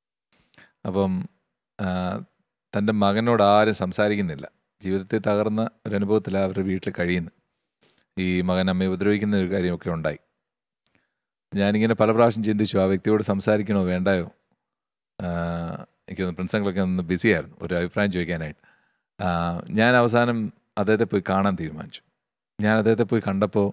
Speaker 2: അപ്പം ആ, തൻ്റെ മകനോട് ആരും സംസാരിക്കുന്നില്ല ജീവിതത്തിൽ തകർന്ന ഒരു അനുഭവത്തിൽ അവരുടെ വീട്ടിൽ കഴിയുന്നു ഈ മകൻ അമ്മയെ ഉപദ്രവിക്കുന്ന ഒരു കാര്യമൊക്കെ ഉണ്ടായി ഞാനിങ്ങനെ പല പ്രാവശ്യം ചിന്തിച്ചു ആ വ്യക്തിയോട് സംസാരിക്കണോ വേണ്ടായോ ആ, എനിക്ക് തോന്നുന്നു പ്രിൻസങ്ങളൊക്കെ ഒന്ന് ബിസി ആയിരുന്നു ഒരു അഭിപ്രായം ചോദിക്കാനായിട്ട് ആ, ഞാൻ അവസാനം അദ്ദേഹത്തെ പോയി കാണാൻ തീരുമാനിച്ചു ഞാൻ അദ്ദേഹത്തെ പോയി കണ്ടപ്പോൾ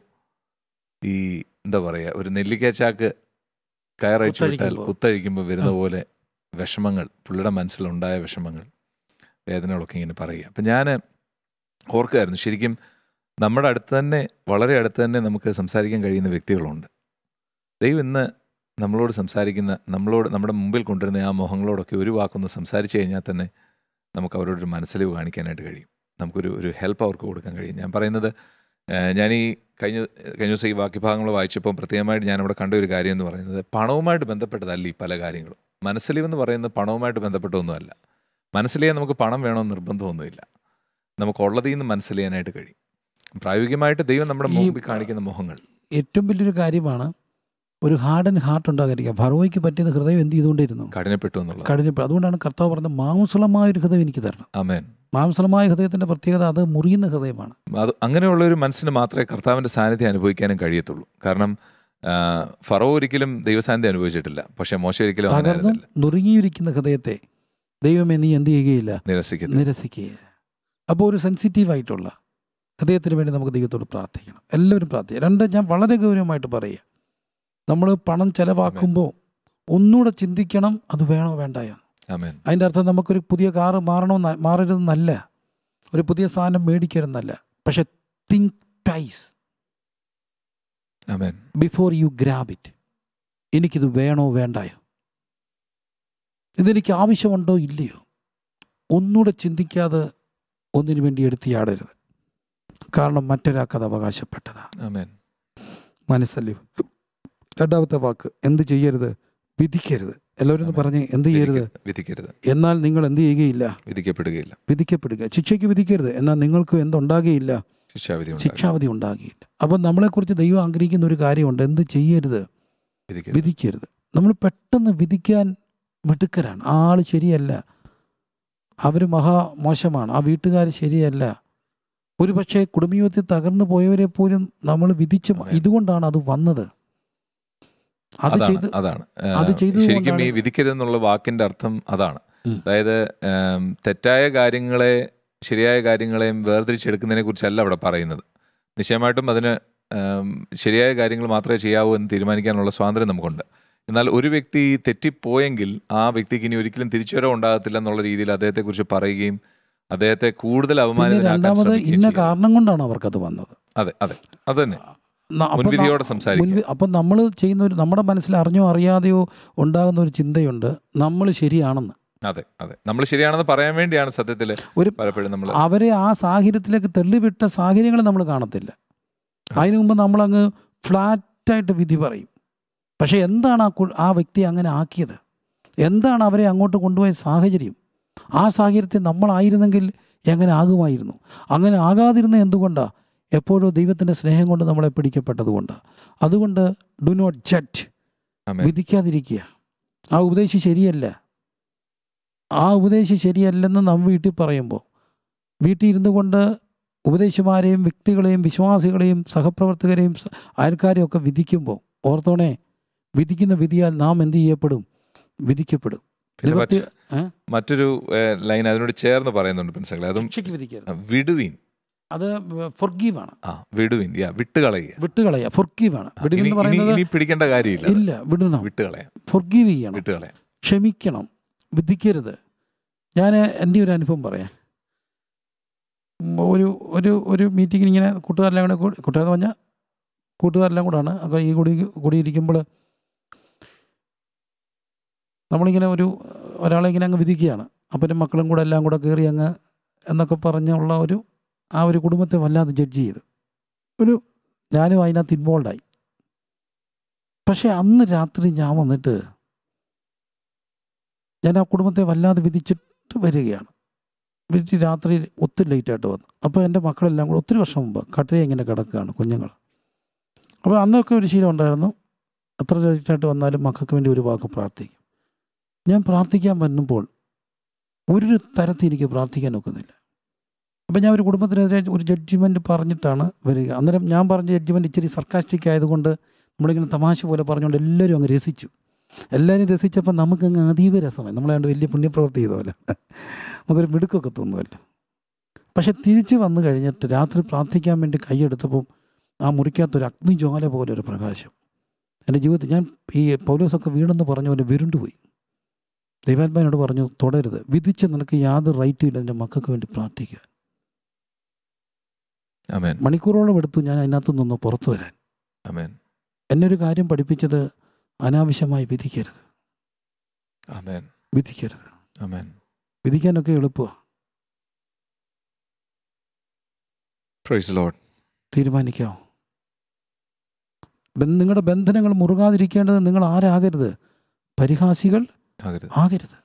Speaker 2: ഈ എന്താ പറയുക ഒരു നെല്ലിക്ക ചാക്ക് കയറയച്ചു വിട്ടാൽ
Speaker 1: കുത്തഴിക്കുമ്പോൾ.
Speaker 2: കുത്തഴിക്കുമ്പോൾ വരുന്ന
Speaker 1: ആ.
Speaker 2: പോലെ വിഷമങ്ങൾ പുള്ളിയുടെ മനസ്സിലുണ്ടായ വിഷമങ്ങൾ വേദനകളൊക്കെ ഇങ്ങനെ പറയുക അപ്പം ഞാൻ ഓർക്കുമായിരുന്നു ശരിക്കും നമ്മുടെ അടുത്ത് തന്നെ വളരെ അടുത്ത് തന്നെ നമുക്ക് സംസാരിക്കാൻ കഴിയുന്ന വ്യക്തികളുണ്ട് ദൈവം ഇന്ന് നമ്മളോട് സംസാരിക്കുന്ന നമ്മളോട് നമ്മുടെ മുമ്പിൽ കൊണ്ടുവരുന്ന ആ മുഖങ്ങളോടൊക്കെ ഒരു വാക്കൊന്ന് സംസാരിച്ചു കഴിഞ്ഞാൽ തന്നെ നമുക്ക് അവരോടൊരു മനസ്സലിവ് കാണിക്കാനായിട്ട് കഴിയും നമുക്കൊരു ഒരു ഹെൽപ്പ് അവർക്ക് കൊടുക്കാൻ കഴിയും ഞാൻ പറയുന്നത് ഏഹ്, ഞാൻ ഈ കഴിഞ്ഞ കഴിഞ്ഞ ദിവസം ഈ വാക്യഭാഗങ്ങൾ വായിച്ചപ്പോൾ പ്രത്യേകമായിട്ട് ഞാൻ അവിടെ കണ്ട ഒരു കാര്യം എന്ന് പറയുന്നത് പണവുമായിട്ട് ബന്ധപ്പെട്ടതല്ല ഈ പല കാര്യങ്ങളും മനസ്സലിവ് എന്ന് പറയുന്നത് പണവുമായിട്ട് ബന്ധപ്പെട്ടൊന്നുമല്ല മനസ്സിലിയാൻ നമുക്ക് പണം വേണമെന്ന് നിർബന്ധമൊന്നുമില്ല നമുക്ക് ഉള്ളതിൽ നിന്ന് മനസ്സിലിയാനായിട്ട് കഴിയും പ്രായോഗികമായിട്ട് ദൈവം നമ്മുടെ
Speaker 1: ഈ-
Speaker 2: മുമ്പിൽ കാണിക്കുന്ന മുഖങ്ങൾ
Speaker 1: ഏറ്റവും വലിയൊരു കാര്യമാണ് ഒരു ഹാർഡ് ആൻഡ് ഹാർട്ട് ഉണ്ടാകാതിരിക്കുക ഫറോയ്ക്ക് പറ്റിയത് ഹൃദയം എന്ത് ചെയ്തുകൊണ്ടിരുന്നു
Speaker 2: കഠിനപ്പെട്ടു എന്നുള്ളത്
Speaker 1: കഠിനപ്പെട്ടു അതുകൊണ്ടാണ് കർത്താവ് പറഞ്ഞത് മാംസളമായ ഒരു ഹൃദയം എനിക്ക് തരണം
Speaker 2: ആമേൻ
Speaker 1: മാംസളമായ ഹൃദയത്തിൻ്റെ പ്രത്യേകത അത് മുറിയുന്ന ഹൃദയമാണ്
Speaker 2: അത് അങ്ങനെയുള്ള ഒരു മനസ്സിന് മാത്രമേ കർത്താവിൻ്റെ സാന്നിധ്യം അനുഭവിക്കാനും കഴിയത്തുള്ളൂ കാരണം ആ, ഫറോ ഒരിക്കലും ദൈവസാന്നിധ്യം അനുഭവിച്ചിട്ടില്ല പക്ഷേ മോശ ഒരിക്കലും അങ്ങനെ
Speaker 1: തകർന്നും
Speaker 2: ആയിരുന്നില്ല
Speaker 1: നുറുങ്ങിയിരിക്കുന്ന ഹൃദയത്തെ ദൈവമേ നീ എന്ത് ചെയ്യുകയില്ല
Speaker 2: നിരസിക്കുന്നു
Speaker 1: നിരസിക്കുകയില്ല അപ്പോൾ ഒരു സെൻസിറ്റീവായിട്ടുള്ള ഹൃദയത്തിന് വേണ്ടി നമുക്ക് ദൈവത്തോട് പ്രാർത്ഥിക്കണം എല്ലാവരും പ്രാർത്ഥിക്കണം രണ്ട് ഞാൻ വളരെ ഗൗരവമായിട്ട് പറയുക നമ്മൾ പണം ചെലവാക്കുമ്പോൾ ഒന്നുകൂടെ ചിന്തിക്കണം അത് വേണോ വേണ്ടായോ
Speaker 2: ആമേൻ
Speaker 1: അതിൻ്റെ അർത്ഥം നമുക്കൊരു പുതിയ കാറ് മാറണമെന്ന് മാറരുതെന്നല്ല ഒരു പുതിയ സാധനം മേടിക്കരുതെന്നല്ല പക്ഷെ think twice
Speaker 2: amen
Speaker 1: before you grab it എനിക്കിത് വേണോ വേണ്ടായോ ഇതെനിക്ക് ആവശ്യമുണ്ടോ ഇല്ലയോ ഒന്നുകൂടെ ചിന്തിക്കാതെ ഒന്നിനു വേണ്ടി എടുത്തിയാടരുത് കാരണം മറ്റൊരാൾക്കത് അവകാശപ്പെട്ടതാണ്
Speaker 2: ആമേൻ
Speaker 1: മനസ്സല്ലേ രണ്ടാമത്തെ വാക്ക് എന്ത് ചെയ്യരുത് വിധിക്കരുത് എല്ലാവരും ഒന്ന് പറഞ്ഞ് എന്ത് ചെയ്യരുത്
Speaker 2: വിധിക്കരുത്. വിധിക്കരുത്
Speaker 1: എന്നാൽ നിങ്ങൾ എന്ത് ചെയ്യുകയില്ല
Speaker 2: വിധിക്കപ്പെടുകയില്ല
Speaker 1: വിധിക്കപ്പെടുക ശിക്ഷയ്ക്ക് വിധിക്കരുത് എന്നാൽ നിങ്ങൾക്ക് എന്തുണ്ടാകുകയില്ല
Speaker 2: ശിക്ഷാവിധി ഉണ്ടാകും.
Speaker 1: ശിക്ഷാവിധി ഉണ്ടാകുകയില്ല അപ്പം നമ്മളെക്കുറിച്ച് ദൈവം ആഗ്രഹിക്കുന്ന ഒരു കാര്യമുണ്ട് എന്ത് ചെയ്യരുത്
Speaker 2: വിധിക്കരുത്
Speaker 1: വിധിക്കരുത് നമ്മൾ പെട്ടെന്ന് വിധിക്കാൻ മിടുക്കരാണ് ആ ആൾ ശരിയല്ല അവർ മഹാ മോശമാണ് ആ വീട്ടുകാർ ശരിയല്ല ഒരു പക്ഷേ കുടുംബജീവിതത്തിൽ തകർന്നു പോയവരെ പോലും നമ്മൾ വിധിച്ച് മ-
Speaker 2: അതെ.
Speaker 1: ഇതുകൊണ്ടാണ് അത് വന്നത് അത്
Speaker 2: അതാണ്
Speaker 1: ചെയ്ത്
Speaker 2: അതാണ് ആ,
Speaker 1: അത് ചെയ്തത്
Speaker 2: ശരിക്കും ഈ
Speaker 1: കൊണ്ടാണ്
Speaker 2: വിധിക്കരുത് എന്നുള്ള വാക്കിന്റെ അർത്ഥം അതാണ്
Speaker 1: ഉം.
Speaker 2: അതായത് ആം, തെറ്റായ കാര്യങ്ങളെ ശരിയായ കാര്യങ്ങളെയും വേർതിരിച്ചെടുക്കുന്നതിനെ കുറിച്ചല്ല അവിടെ പറയുന്നത് നിശ്ചയമായിട്ടും അതിന് ആം, ശരിയായ കാര്യങ്ങൾ മാത്രമേ ചെയ്യാവൂ എന്ന് തീരുമാനിക്കാനുള്ള സ്വാതന്ത്ര്യം നമുക്കുണ്ട് എന്നാൽ ഒരു വ്യക്തി തെറ്റിപ്പോയെങ്കിൽ ആ വ്യക്തിക്ക് ഇനി ഒരിക്കലും തിരിച്ചുവരവ് ഉണ്ടാകത്തില്ല എന്നുള്ള രീതിയിൽ അദ്ദേഹത്തെക്കുറിച്ച് പറയുകയും അദ്ദേഹത്തെ കൂടുതൽ
Speaker 1: പിന്നെ
Speaker 2: അപമാനിതനാക്കാൻ
Speaker 1: രണ്ടാമത്
Speaker 2: ശ്രമിക്കുകയും
Speaker 1: ഇന്ന
Speaker 2: ചെയ്യുക.
Speaker 1: കാരണം കൊണ്ടാണ് അവർക്കത് വന്നത്
Speaker 2: അതെ അതെ അത് തന്നെ
Speaker 1: ന- അപ്പം ന-
Speaker 2: മുൻവിധിയോടെ സംസാരിക്കുക
Speaker 1: മുൻവി- അപ്പം നമ്മൾ ചെയ്യുന്ന ഒരു നമ്മുടെ മനസ്സിൽ അറിഞ്ഞോ അറിയാതെയോ ഉണ്ടാകുന്ന ഒരു ചിന്തയുണ്ട് നമ്മൾ ശരിയാണെന്ന്
Speaker 2: അതെ അതെ നമ്മൾ ശരിയാണെന്ന് പറയാൻ വേണ്ടിയാണ് സത്യത്തിൽ
Speaker 1: ഒരു
Speaker 2: പലപ്പോഴും നമ്മൾ
Speaker 1: അവരെ ആ സാഹചര്യത്തിലേക്ക് തള്ളിവിട്ട സാഹചര്യങ്ങൾ നമ്മൾ കാണത്തില്ല അതിനു മുമ്പ് നമ്മളങ്ങ് ഫ്ലാറ്റായിട്ട് വിധി പറയും പക്ഷേ എന്താണ് ആ കു- ആ വ്യക്തി അങ്ങനെ ആക്കിയത് എന്താണ് അവരെ അങ്ങോട്ട് കൊണ്ടുപോയ സാഹചര്യം ആ സാഹചര്യത്തിൽ നമ്മളായിരുന്നെങ്കിൽ എങ്ങനെ ആകുമായിരുന്നു അങ്ങനെ ആകാതിരുന്ന എന്തുകൊണ്ടാണ് എപ്പോഴോ ദൈവത്തിൻ്റെ സ്നേഹം കൊണ്ട് നമ്മളെ പിടിക്കപ്പെട്ടതുകൊണ്ട് അതുകൊണ്ട് ഡു നോട്ട് ജഡ്ജ്
Speaker 2: ആമേൻ.
Speaker 1: വിധിക്കാതിരിക്കുക ആ ഉപദേശി ശരിയല്ല ആ ഉപദേശി ശരിയല്ലെന്ന് നാം വീട്ടിൽ പറയുമ്പോൾ വീട്ടിൽ ഇരുന്നു കൊണ്ട് ഉപദേശിമാരെയും വ്യക്തികളെയും വിശ്വാസികളെയും സഹപ്രവർത്തകരെയും സ- അയൽക്കാരെയും ഒക്കെ വിധിക്കുമ്പോൾ ഓർത്തോണേ വിധിക്കുന്ന വിധിയാൽ നാം എന്ത് ചെയ്യപ്പെടും വിധിക്കപ്പെടും
Speaker 2: പിന്നെ
Speaker 1: നിവർത്തി
Speaker 2: മറ്റ് മറ്റൊരു ഏഹ്, ലൈൻ അതിനോട് ചേർന്ന് പറയുന്നുണ്ട് പ്രിൻസങ്ങളെ അതും
Speaker 1: ശിക്ഷയ്ക്ക് വിധിക്കരുത്
Speaker 2: ആ, വിടുവീൻ
Speaker 1: അത് ഫൊർഗീവാണ്
Speaker 2: ആ വിടുവീൻ യാ വിട്ടുകളയുക
Speaker 1: വിട്ടുകളയുക ഫൊർഗീവാണ്
Speaker 2: ആ,
Speaker 1: വിടുവെന്ന്
Speaker 2: ഇനി- ഇനി
Speaker 1: പറയുന്നത്
Speaker 2: ഇനി പിടിക്കേണ്ട കാര്യമില്ല അത്.
Speaker 1: ഇല്ല വിടണം
Speaker 2: വിട്ടുകളയാം
Speaker 1: ഫൊർഗീവ് ചെയ്യണം
Speaker 2: വിട്ടുകളയാം
Speaker 1: ക്ഷമിക്കണം വിധിക്കരുത് ഞാൻ എൻ്റെ ഒരു അനുഭവം പറയാം ഉം, ഒരു ഒരു ഒരു മീറ്റിങ്ങിന് ഇങ്ങനെ കൂട്ടുകാരെല്ലാം കൂടെ കൂടി കൂട്ടുകാരെന്ന് പറഞ്ഞാൽ കൂട്ടുകാരെല്ലാം കൂടാണ് അപ്പോൾ ഈ കൂടി കൂടിയിരിക്കുമ്പോൾ നമ്മളിങ്ങനെ ഒരു ഒരാളെ ഇങ്ങനെ അങ്ങ് വിധിക്കുകയാണ് അപ്പനും മക്കളും കൂടെ എല്ലാം കൂടെ കയറി അങ്ങ് എന്നൊക്കെ പറഞ്ഞുള്ള ഒരു ആ ഒരു കുടുംബത്തെ വല്ലാതെ ജഡ്ജ് ചെയ്തു ഒരു ഞാനും അതിനകത്ത് ഇൻവോൾവായി പക്ഷേ അന്ന് രാത്രി ഞാൻ വന്നിട്ട് ഞാൻ ആ കുടുംബത്തെ വല്ലാതെ വിധിച്ചിട്ട് വരികയാണ് വീട്ടിൽ രാത്രി ഒത്തിരി ലേറ്റായിട്ട് വന്നു അപ്പോൾ എൻ്റെ മക്കളെല്ലാം കൂടെ ഒത്തിരി വർഷം മുമ്പ് കട്ടിലെ ഇങ്ങനെ കിടക്കുകയാണ് കുഞ്ഞുങ്ങൾ അപ്പോൾ അന്നൊക്കെ ഒരു ശീലം ഉണ്ടായിരുന്നു എത്ര ലേറ്റായിട്ട് വന്നാലും മക്കൾക്ക് വേണ്ടി ഒരു വാക്ക് പ്രാർത്ഥിക്കും ഞാൻ പ്രാർത്ഥിക്കാൻ വരുമ്പോൾ ഒരു തരത്തിൽ എനിക്ക് പ്രാർത്ഥിക്കാൻ ഒക്കുന്നില്ല അപ്പം ഞാൻ ഒരു കുടുംബത്തിനെതിരെ ഒരു ജഡ്ജിമെൻറ്റ് പറഞ്ഞിട്ടാണ് വരിക അന്നേരം ഞാൻ പറഞ്ഞ ജഡ്ജിമെൻറ്റ് ഇച്ചിരി സർക്കാസ്റ്റിക് ആയതുകൊണ്ട് നമ്മളിങ്ങനെ തമാശ പോലെ പറഞ്ഞുകൊണ്ട് എല്ലാവരും അങ്ങ് രസിച്ചു എല്ലാവരും രസിച്ചപ്പോൾ നമുക്ക് അങ്ങ് അതീവ രസമായി നമ്മളെ കണ്ട് വലിയ പുണ്യപ്രവൃത്തി ചെയ്ത പോലെ നമുക്കൊരു മിടുക്കൊക്കെ തോന്നുമല്ലോ പക്ഷെ തിരിച്ച് വന്നു കഴിഞ്ഞിട്ട് രാത്രി പ്രാർത്ഥിക്കാൻ വേണ്ടി കൈയെടുത്തപ്പോൾ ആ മുറിക്കകത്തൊരു അഗ്നിജ്വാല പോലെ ഒരു പ്രകാശം എൻ്റെ ജീവിതത്തിൽ ഞാൻ ഈ പൗലോസൊക്കെ വീണെന്ന് പറഞ്ഞ പോലെ വിരുണ്ടുപോയി ദൈവാത്മാനോട് പറഞ്ഞു തുടരുത് വിധിച്ച് നിനക്ക് യാതൊരു റൈറ്റും ഇല്ല എൻ്റെ മക്കൾക്ക് വേണ്ടി പ്രാർത്ഥിക്കുക
Speaker 2: അമേൻ
Speaker 1: മണിക്കൂറോളം എടുത്തു ഞാൻ അതിനകത്തു നിന്ന് പുറത്തു വരാൻ
Speaker 2: അമേൻ
Speaker 1: എന്നെ ഒരു കാര്യം പഠിപ്പിച്ചത് അനാവശ്യമായി വിധിക്കരുത്
Speaker 2: അമേൻ
Speaker 1: വിധിക്കരുത്
Speaker 2: അമേൻ
Speaker 1: വിധിക്കാനൊക്കെ എളുപ്പമാണ്
Speaker 2: പ്രൈസ് ലോഡ്
Speaker 1: തീരുമാനിക്കാമോ ബന്ധ- നിങ്ങളുടെ ബന്ധനങ്ങൾ മുറുകാതിരിക്കേണ്ടത് നിങ്ങൾ ആരാകരുത് പരിഹാസികൾ
Speaker 2: ആകരുത്
Speaker 1: ആകരുത്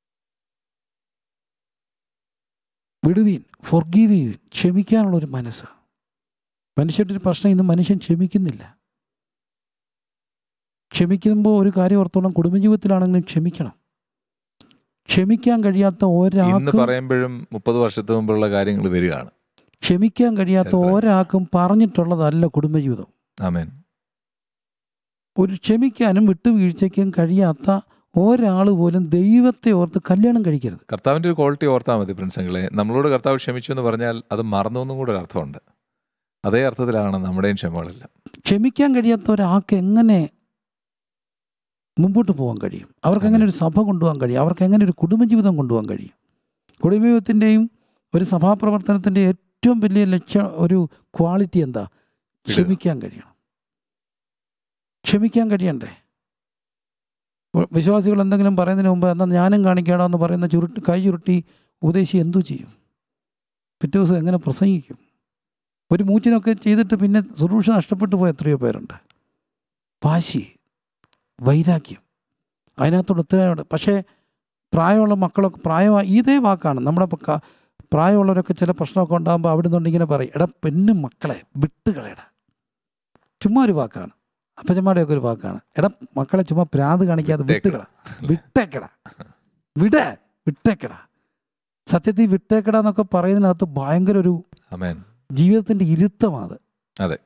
Speaker 1: വിടുവീൻ ഫോർഗീവ് ചെയ്യുവീൻ ക്ഷമിക്കാനുള്ള ഒരു മനസ്സ് മനുഷ്യരുടെ ഒരു പ്രശ്നം ഇന്ന് മനുഷ്യൻ ക്ഷമിക്കുന്നില്ല ക്ഷമിക്കുമ്പോൾ ഒരു കാര്യം ഓർത്തോളം കുടുംബജീവിതത്തിലാണെങ്കിലും ക്ഷമിക്കണം ക്ഷമിക്കാൻ കഴിയാത്ത
Speaker 2: ഇന്ന്
Speaker 1: ഒരാൾക്കും
Speaker 2: പറയുമ്പോഴും മുപ്പത് വർഷത്തിന് മുമ്പുള്ള കാര്യങ്ങൾ വരികയാണ്
Speaker 1: ക്ഷമിക്കാൻ കഴിയാത്ത
Speaker 2: ചരിത്രം.
Speaker 1: ഒരാൾക്കും പറഞ്ഞിട്ടുള്ളതല്ല കുടുംബജീവിതം
Speaker 2: ആമേൻ
Speaker 1: ഒരു ക്ഷമിക്കാനും വിട്ടുവീഴ്ചയ്ക്കും കഴിയാത്ത ഒരാൾ പോലും ദൈവത്തെ ഓർത്ത് കല്യാണം കഴിക്കരുത്
Speaker 2: കർത്താവിൻ്റെ ഒരു ക്വാളിറ്റി ഓർത്താൽ മതി പ്രിൻസങ്ങളെ നമ്മളോട് കർത്താവ് ക്ഷമിച്ചു എന്ന് പറഞ്ഞാൽ അത് മറന്നു എന്നും കൂടെ ഒരു അർത്ഥമുണ്ട് അതേ അർത്ഥത്തിലാണ് നമ്മുടെയും ക്ഷമകളെല്ലാം
Speaker 1: ക്ഷമിക്കാൻ കഴിയാത്ത ഒരാൾക്ക് എങ്ങനെ മുമ്പോട്ട് പോകാൻ കഴിയും അവർക്ക് എങ്ങനെ ഒരു സഭ കൊണ്ടുപോകാൻ കഴിയും അവർക്ക് എങ്ങനെ ഒരു കുടുംബജീവിതം കൊണ്ടുപോകാൻ കഴിയും കുടുംബജീവിതത്തിൻ്റെയും ഒരു സഭാപ്രവർത്തനത്തിൻ്റെ ഏറ്റവും വലിയ ലക്ഷ്യം ഒരു ക്വാളിറ്റി എന്താ ക്ഷമിക്കാൻ കഴിയണം ക്ഷമിക്കാൻ കഴിയണ്ടേ വ- വിശ്വാസികൾ എന്തെങ്കിലും പറയുന്നതിന് മുമ്പ് എന്നാൽ ഞാനും കാണിക്കാടോ എന്ന് പറയുന്ന ചുരുട്ടി കൈ ചുരുട്ടി ഉപദേശി എന്തു ചെയ്യും പിറ്റേ ദിവസം എങ്ങനെ പ്രസംഗിക്കും ഒരു മൂച്ചിനൊക്കെ ചെയ്തിട്ട് പിന്നെ സുരൂഷ നഷ്ടപ്പെട്ടു പോയ എത്രയോ പേരുണ്ട് വാശി വൈരാഗ്യം അതിനകത്തോട് ഉത്തരവുണ്ട് പക്ഷേ പ്രായമുള്ള മക്കളൊക്കെ പ്രായമായി ഇതേ വാക്കാണ് നമ്മുടെ ഇപ്പം ക- പ്രായമുള്ളവരൊക്കെ ചില പ്രശ്നമൊക്കെ ഉണ്ടാകുമ്പോൾ അവിടെ നിന്നുകൊണ്ട് ഇങ്ങനെ പറയും എടാ പെണ്ണു മക്കളെ വിട്ടുകളയടാ ചുമ്മാ ഒരു വാക്കാണ് അപ്പച്ചന്മാരുടെയൊക്കെ ഒരു വാക്കാണ് എടാ മക്കളെ ചുമ്മാ പ്രാന്ത് കാണിക്കാതെ വിട്ടുകള വിട്ടേക്കടാ വിട വിട്ടേക്കടാ സത്യത്തിൽ വിട്ടേക്കടാ എന്നൊക്കെ പറയുന്നതിനകത്ത് ഭയങ്കര ഒരു
Speaker 2: ആമേൻ
Speaker 1: ജീവിതത്തിൻ്റെ ഇരുത്തമാണ് അത്
Speaker 2: അതെ.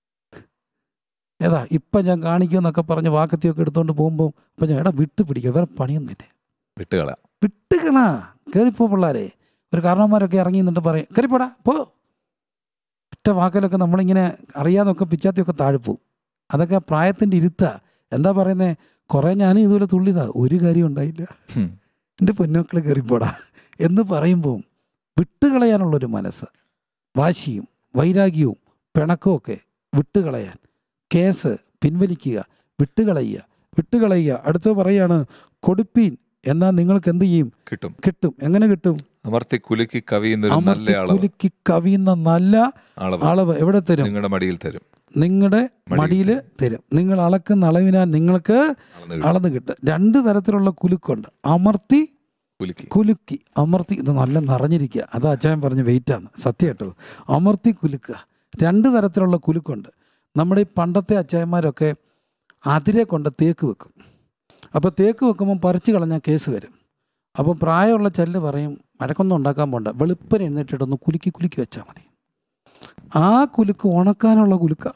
Speaker 1: ഏതാ ഇപ്പം ഞാൻ കാണിക്കുമെന്നൊക്കെ പറഞ്ഞ് വാക്കത്തിയൊക്കെ എടുത്തുകൊണ്ട് പോകുമ്പോൾ അപ്പം ഞാൻ എടാ വിട്ട് പിടിക്കുക വേറെ പണിയൊന്നുമില്ല
Speaker 2: വിട്ടുകള
Speaker 1: വിട്ടുകണ കയറിപ്പോ പിള്ളാരെ ഒരു കാരണവന്മാരൊക്കെ ഇറങ്ങി നിന്നിട്ട് പറയും കയറിപ്പോടാ പോ ഒറ്റ വാക്കിലൊക്കെ നമ്മളിങ്ങനെ അറിയാതൊക്കെ പിച്ചാത്തിയൊക്കെ താഴെ പോവും അതൊക്കെ പ്രായത്തിൻ്റെ ഇരുത്ത എന്താ പറയുന്നത് കുറേ ഞാനും ഇതുപോലെ തുള്ളിതാ ഒരു കാര്യം ഉണ്ടായില്ല
Speaker 2: ഹും.
Speaker 1: എൻ്റെ പൊന്നോക്കൾ കയറിപ്പോടാ എന്ന് പറയുമ്പോൾ വിട്ടുകളയാനുള്ളൊരു മനസ്സ് വാശിയും വൈരാഗ്യവും പിണക്കവും ഒക്കെ വിട്ടുകളയാൻ കേസ് പിൻവലിക്കുക വിട്ടുകളയുക വിട്ടുകളയുക അടുത്ത് പറയാണ് കൊടുപ്പീൻ എന്നാൽ നിങ്ങൾക്ക് എന്ത് ചെയ്യും
Speaker 2: കിട്ടും
Speaker 1: കിട്ടും എങ്ങനെ കിട്ടും
Speaker 2: അമർത്തി കുലുക്കി കവിയുന്നൊരു നല്ല
Speaker 1: അമർത്തി
Speaker 2: അളവ്
Speaker 1: കുലുക്കി കവിയുന്ന നല്ല
Speaker 2: അളവ്
Speaker 1: അളവ് എവിടെ തരും
Speaker 2: നിങ്ങളുടെ മടിയിൽ തരും
Speaker 1: നിങ്ങളുടെ
Speaker 2: മടിയിൽ
Speaker 1: മടിയിൽ തരും നിങ്ങൾ അളക്കുന്ന അളവിനാൽ നിങ്ങൾക്ക്
Speaker 2: അളന്ന് കിട്ടും.
Speaker 1: അളന്ന് കിട്ടും രണ്ട് തരത്തിലുള്ള കുലുക്കുണ്ട് അമർത്തി
Speaker 2: കുലുക്കി
Speaker 1: കുലുക്കി അമർത്തി ഇത് നല്ല നിറഞ്ഞിരിക്കുക അത് അച്ചായൻ പറഞ്ഞ് വെയിറ്റാണ് സത്യം കേട്ടോ അമർത്തി കുലുക്കുക രണ്ട് തരത്തിലുള്ള കുലുക്കുണ്ട് നമ്മുടെ ഈ പണ്ടത്തെ അച്ചായന്മാരൊക്കെ അതിരെ കൊണ്ട് തേക്ക് വെക്കും അപ്പോൾ തേക്ക് വെക്കുമ്പോൾ പറിച്ചു കളഞ്ഞാൽ കേസ് വരും അപ്പോൾ പ്രായമുള്ള ചെല്ല് പറയും മഴക്കൊന്നും ഉണ്ടാക്കാൻ പോണ്ട വെളുപ്പന എഴുന്നേറ്റിട്ടൊന്ന് കുലുക്കി കുലുക്കി വെച്ചാൽ മതി ആ കുലുക്ക് ഉണക്കാനുള്ള കുലുക്ക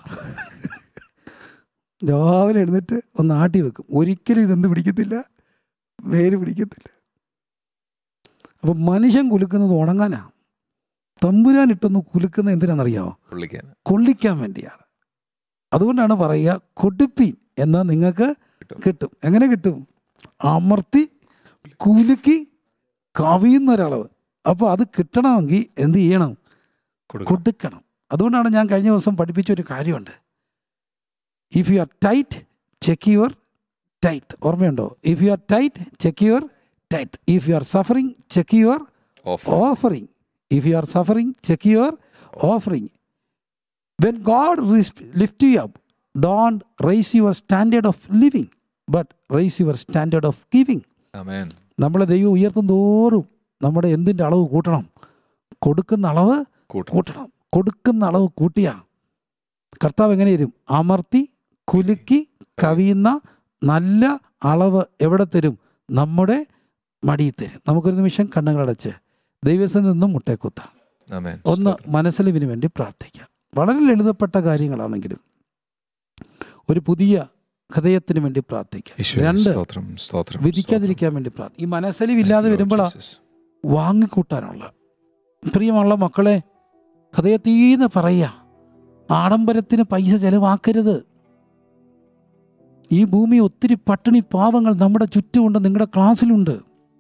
Speaker 1: രാവിലെ എഴുന്നേറ്റ് ഒന്ന് ആട്ടി വെക്കും ഒരിക്കലും ഇതെന്ത് പിടിക്കത്തില്ല വേര് പിടിക്കത്തില്ല അപ്പം മനുഷ്യൻ കുലുക്കുന്നത് ഉണങ്ങാനാ തമ്പുരാൻ ഇട്ടൊന്ന് കുലുക്കുന്നത് എന്തിനാണെന്നറിയാമോ
Speaker 2: പുള്ളിക്കാൻ
Speaker 1: കൊള്ളിക്കാൻ വേണ്ടിയാണ് അതുകൊണ്ടാണ് പറയുക കൊടുപ്പീൻ എന്നാൽ നിങ്ങൾക്ക്
Speaker 2: കിട്ടും.
Speaker 1: കിട്ടും എങ്ങനെ കിട്ടും അമർത്തി കുലുക്കി കവിയുന്ന ഒരളവ് അപ്പോൾ അത് കിട്ടണമെങ്കിൽ എന്ത് ചെയ്യണം
Speaker 2: കൊടുക്കണം
Speaker 1: കൊടുക്കണം അതുകൊണ്ടാണ് ഞാൻ കഴിഞ്ഞ ദിവസം പഠിപ്പിച്ച ഒരു കാര്യമുണ്ട് if you are tight check your tight ഓർമ്മയുണ്ടോ if you are tight check your tight if you are suffering check your
Speaker 2: of
Speaker 1: offering if you are suffering check your offering when God lift you up don't raise your standard of living but raise your standard of giving
Speaker 2: amen
Speaker 1: നമ്മളെ ദൈവം ഉയർത്തും തോറും നമ്മുടെ എന്തിൻ്റെ അളവ് കൂട്ടണം കൊടുക്കുന്ന അളവ്
Speaker 2: കൂട്ടം
Speaker 1: കൂട്ടണം കൊടുക്കുന്ന അളവ് കൂട്ടിയ കർത്താവ് എങ്ങനെ തരും അമർത്തി കുലുക്കി കവിയുന്ന നല്ല അളവ് എവിടെ തരും നമ്മുടെ മടിയിൽ തരും നമുക്കൊരു നിമിഷം കണ്ണുകളടച്ച് ദൈവത്തിൽ നിന്നും മുട്ടേക്കുത്താം
Speaker 2: ആമേൻ
Speaker 1: ഒന്ന് മനസ്സിലിവിന് വേണ്ടി പ്രാർത്ഥിക്കാം വളരെ ലളിതപ്പെട്ട കാര്യങ്ങളാണെങ്കിലും ഒരു പുതിയ ഹൃദയത്തിന് വേണ്ടി പ്രാർത്ഥിക്കാം
Speaker 2: യേശുവേ,
Speaker 1: രണ്ട്
Speaker 2: സ്തോത്രം സ്തോത്രം
Speaker 1: വിധിക്കാതിരിക്കാൻ വേണ്ടി പ്രാർത്ഥിക്കും ഈ മനസ്സലിവില്ലാതെ വരുമ്പോഴാണ് വാങ്ങിക്കൂട്ടാനുള്ള പ്രിയമുള്ള മക്കളെ ഹൃദയത്തീന്ന് പറയുക ആഡംബരത്തിന് പൈസ ചെലവാക്കരുത് ഈ ഭൂമി ഒത്തിരി പട്ടിണി പാവങ്ങൾ നമ്മുടെ ചുറ്റുമുണ്ട് നിങ്ങളുടെ ക്ലാസ്സിലുണ്ട്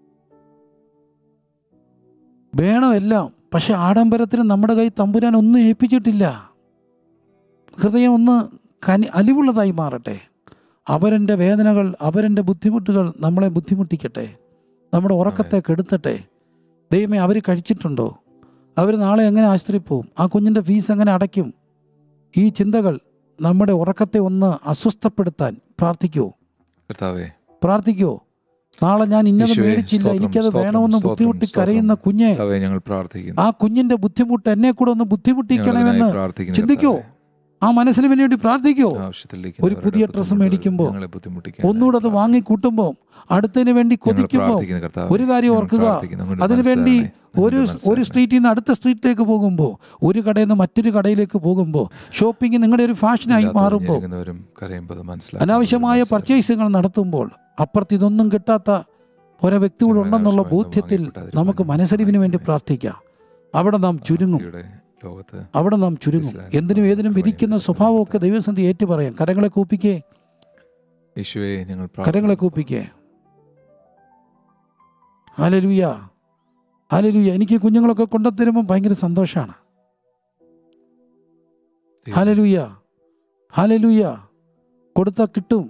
Speaker 1: വേണം എല്ലാം പക്ഷെ ആഡംബരത്തിന് നമ്മുടെ കൈ തമ്പുരാൻ ഒന്നും ഏൽപ്പിച്ചിട്ടില്ല ഹൃദയം ഒന്ന് കനി അലിവുള്ളതായി മാറട്ടെ അവരൻ്റെ വേദനകൾ അവരൻ്റെ ബുദ്ധിമുട്ടുകൾ നമ്മളെ ബുദ്ധിമുട്ടിക്കട്ടെ നമ്മുടെ ഉറക്കത്തെ കെടുത്തട്ടെ ദൈവമേ അവർ കഴിച്ചിട്ടുണ്ടോ അവർ നാളെ എങ്ങനെ ആശുപത്രിയിൽ പോവും ആ കുഞ്ഞിൻ്റെ ഫീസ് എങ്ങനെ അടയ്ക്കും ഈ ചിന്തകൾ നമ്മുടെ ഉറക്കത്തെ ഒന്ന് അസ്വസ്ഥപ്പെടുത്താൻ പ്രാർത്ഥിക്കുമോ
Speaker 2: കർത്താവേ
Speaker 1: പ്രാർത്ഥിക്കുമോ നാളെ ഞാൻ ഇന്നത്
Speaker 2: യേശുവേ,
Speaker 1: മേടിച്ചില്ല
Speaker 2: സ്തോത്രം,
Speaker 1: എനിക്കത്
Speaker 2: സ്തോത്രം,
Speaker 1: വേണമെന്ന്
Speaker 2: സ്തോത്രം,
Speaker 1: ബുദ്ധിമുട്ടി
Speaker 2: സ്തോത്രം.
Speaker 1: കരയുന്ന കുഞ്ഞെ
Speaker 2: കർത്താവേ ഞങ്ങൾ പ്രാർത്ഥിക്കുന്നു
Speaker 1: ആ കുഞ്ഞിന്റെ ബുദ്ധിമുട്ട് എന്നെ കൂടെ ഒന്ന്
Speaker 2: ഞങ്ങൾ
Speaker 1: ബുദ്ധിമുട്ടിക്കണമെന്ന്
Speaker 2: അതിനായി പ്രാർത്ഥിക്കുന്നു
Speaker 1: ചിന്തിക്കോ
Speaker 2: കർത്താവേ.
Speaker 1: ആ മനസ്സിന് വേണ്ടി പ്രാർത്ഥിക്കോ
Speaker 2: ആവശ്യത്തിലേക്ക്
Speaker 1: ഒരു പുതിയ ഡ്രസ്സ് മേടിക്കുമ്പോൾ
Speaker 2: ഞങ്ങളെ ബുദ്ധിമുട്ടിക്കാൻ
Speaker 1: ഒന്നുകൂടെ അത് വാങ്ങി കൂട്ടുമ്പോൾ അടുത്തതിന് വേണ്ടി
Speaker 2: ഞങ്ങൾ
Speaker 1: കൊതിക്കുമ്പോൾ
Speaker 2: പ്രാർത്ഥിക്കുന്നു കർത്താവേ.
Speaker 1: ഒരു കാര്യം
Speaker 2: ഞങ്ങൾ
Speaker 1: ഓർക്കുക
Speaker 2: പ്രാർത്ഥിക്കുന്നു. അങ്ങയുടെ
Speaker 1: അതിനുവേണ്ടി
Speaker 2: മനസ്സാണേ.
Speaker 1: ഒരു
Speaker 2: അങ്ങയുടെ
Speaker 1: ഒരു
Speaker 2: മനസ്സാണേ.
Speaker 1: സ്ട്രീറ്റിൽ നിന്ന് അടുത്ത സ്ട്രീറ്റിലേക്ക് പോകുമ്പോൾ ഒരു കടയിൽ നിന്ന് മറ്റൊരു കടയിലേക്ക് പോകുമ്പോൾ ഷോപ്പിംഗ് നിങ്ങളുടെ ഒരു ഫാഷനായി
Speaker 2: ഇല്ലാത്തവരും
Speaker 1: മാറുമ്പോൾ
Speaker 2: ഞെരുങ്ങുന്നവരും കരയുമ്പോൾ അത് മനസ്സിലാക്കുന്നു.
Speaker 1: അനാവശ്യമായ
Speaker 2: അങ്ങയുടെ മനസ്സാണേ.
Speaker 1: പർച്ചേസുകൾ നടത്തുമ്പോൾ അപ്പുറത്ത് ഇതൊന്നും കിട്ടാത്ത ഓരോ വ്യക്തികൾ ഉണ്ടെന്നുള്ള ബോധ്യത്തിൽ നമുക്ക് മനസ്സരിവിന് വേണ്ടി പ്രാർത്ഥിക്കാം അവിടെ നാം ചുരുങ്ങും
Speaker 2: ഭക്തിയുടെ ലോകത്ത്
Speaker 1: അവിടെ നാം ചുരുങ്ങും എന്തിനും ഏതിനും വിധിക്കുന്ന സ്വഭാവമൊക്കെ ദൈവസന്ധി ഏറ്റു പറയാം കരങ്ങളെ കൂപ്പിക്കേ
Speaker 2: യേശുവേ ഞങ്ങൾ
Speaker 1: കരങ്ങളെ കൂപ്പിക്കേ ഹാലലൂയ ഹാലലൂയ എനിക്ക് ഈ കുഞ്ഞുങ്ങളൊക്കെ കൊണ്ടുത്തരുമ്പോൾ ഭയങ്കര സന്തോഷമാണ്
Speaker 2: പ്രാർത്ഥിക്കുന്നു.
Speaker 1: ഹാലലൂയ ഹാലലൂയ കൊടുത്താൽ കിട്ടും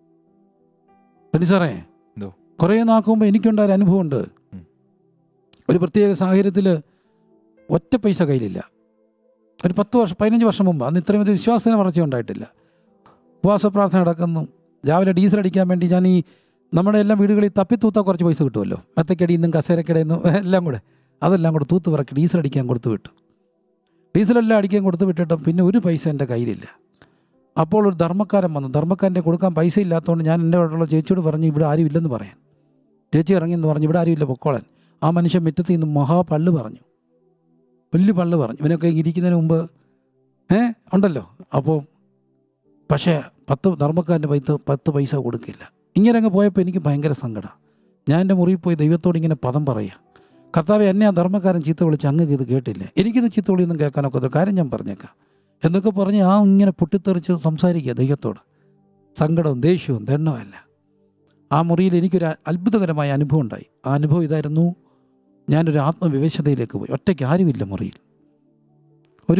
Speaker 1: റെഡി സാറേ
Speaker 2: എന്തോ?
Speaker 1: കുറേ നാക്കുമ്പോൾ എനിക്കുണ്ടായ ഒരു അനുഭവമുണ്ട്
Speaker 2: ഉം.
Speaker 1: ഒരു പ്രത്യേക സാഹചര്യത്തിൽ ഒറ്റ പൈസ കയ്യിലില്ല ഒരു പത്ത് വർഷം പതിനഞ്ച് വർഷം മുമ്പ് അന്ന് ഇത്രയും വലിയ വിശ്വാസത്തിന് വളർച്ച ഉണ്ടായിട്ടില്ല ഉപവാസ പ്രാർത്ഥന നടക്കുന്നു രാവിലെ ഡീസൽ അടിക്കാൻ വേണ്ടി ഞാൻ ഈ നമ്മുടെ എല്ലാ വീടുകളിൽ തപ്പിത്തൂത്താൽ കുറച്ച് പൈസ കിട്ടുമല്ലോ മെത്തക്കടിയിൽ നിന്നും കസേരക്കടയിൽ നിന്നും എല്ലാം കൂടെ അതെല്ലാം കൂടെ തൂത്ത് പറക്കി ഡീസൽ അടിക്കാൻ കൊടുത്തു വിട്ടു ഡീസലെല്ലാം അടിക്കാൻ കൊടുത്തു വിട്ടിട്ടും പിന്നെ ഒരു പൈസ എൻ്റെ കയ്യിലില്ല അപ്പോൾ ഒരു ധർമ്മക്കാരൻ വന്നു ധർമ്മക്കാരൻ്റെ കൊടുക്കാൻ പൈസ ഇല്ലാത്തതുകൊണ്ട് ഞാൻ എൻ്റെ അടുത്തുള്ള ചേച്ചിയോട് പറഞ്ഞു ഇവിടെ ആരും ഇല്ലെന്ന് പറയാൻ ചേച്ചി ഇറങ്ങിയെന്ന് പറഞ്ഞു ഇവിടെ ആരും ഇല്ല പൊക്കോളൻ ആ മനുഷ്യൻ മുറ്റത്ത് നിന്ന് മഹാപള്ള് പറഞ്ഞു വലിയ പള്ള് പറഞ്ഞു ഇവനൊക്കെ ഇരിക്കുന്നതിന് മുമ്പ് ഏ ഉണ്ടല്ലോ അപ്പോൾ പക്ഷേ പത്ത് ധർമ്മക്കാരൻ്റെ പൈസ പത്ത് പൈസ കൊടുക്കില്ല ഇങ്ങനെ അങ്ങ് പോയപ്പോൾ എനിക്ക് ഭയങ്കര സങ്കടം ഞാൻ എൻ്റെ മുറിയിൽ പോയി ദൈവത്തോട് ഇങ്ങനെ പദം പറയുക കർത്താവ് എന്നെ ആ ധർമ്മക്കാരൻ ചീത്ത വിളിച്ച് അങ്ങക്ക് ഇത് കേട്ടില്ല എനിക്കിത് ചീത്ത വിളിയൊന്നും കേൾക്കാനൊക്കെ കാര്യം ഞാൻ പറഞ്ഞേക്കാം എന്നൊക്കെ പറഞ്ഞ് ആ ഇങ്ങനെ പൊട്ടിത്തെറിച്ച് സംസാരിക്കുക ദൈവത്തോട് സങ്കടവും ദേഷ്യവും ദണ്ണമല്ല ആ മുറിയിൽ എനിക്കൊരു അത്ഭുതകരമായ അനുഭവം ഉണ്ടായി ആ അനുഭവം ഇതായിരുന്നു ഞാനൊരു ആത്മവിവേശതയിലേക്ക് പോയി ഒറ്റയ്ക്ക് ആരുമില്ല മുറിയിൽ ഒരു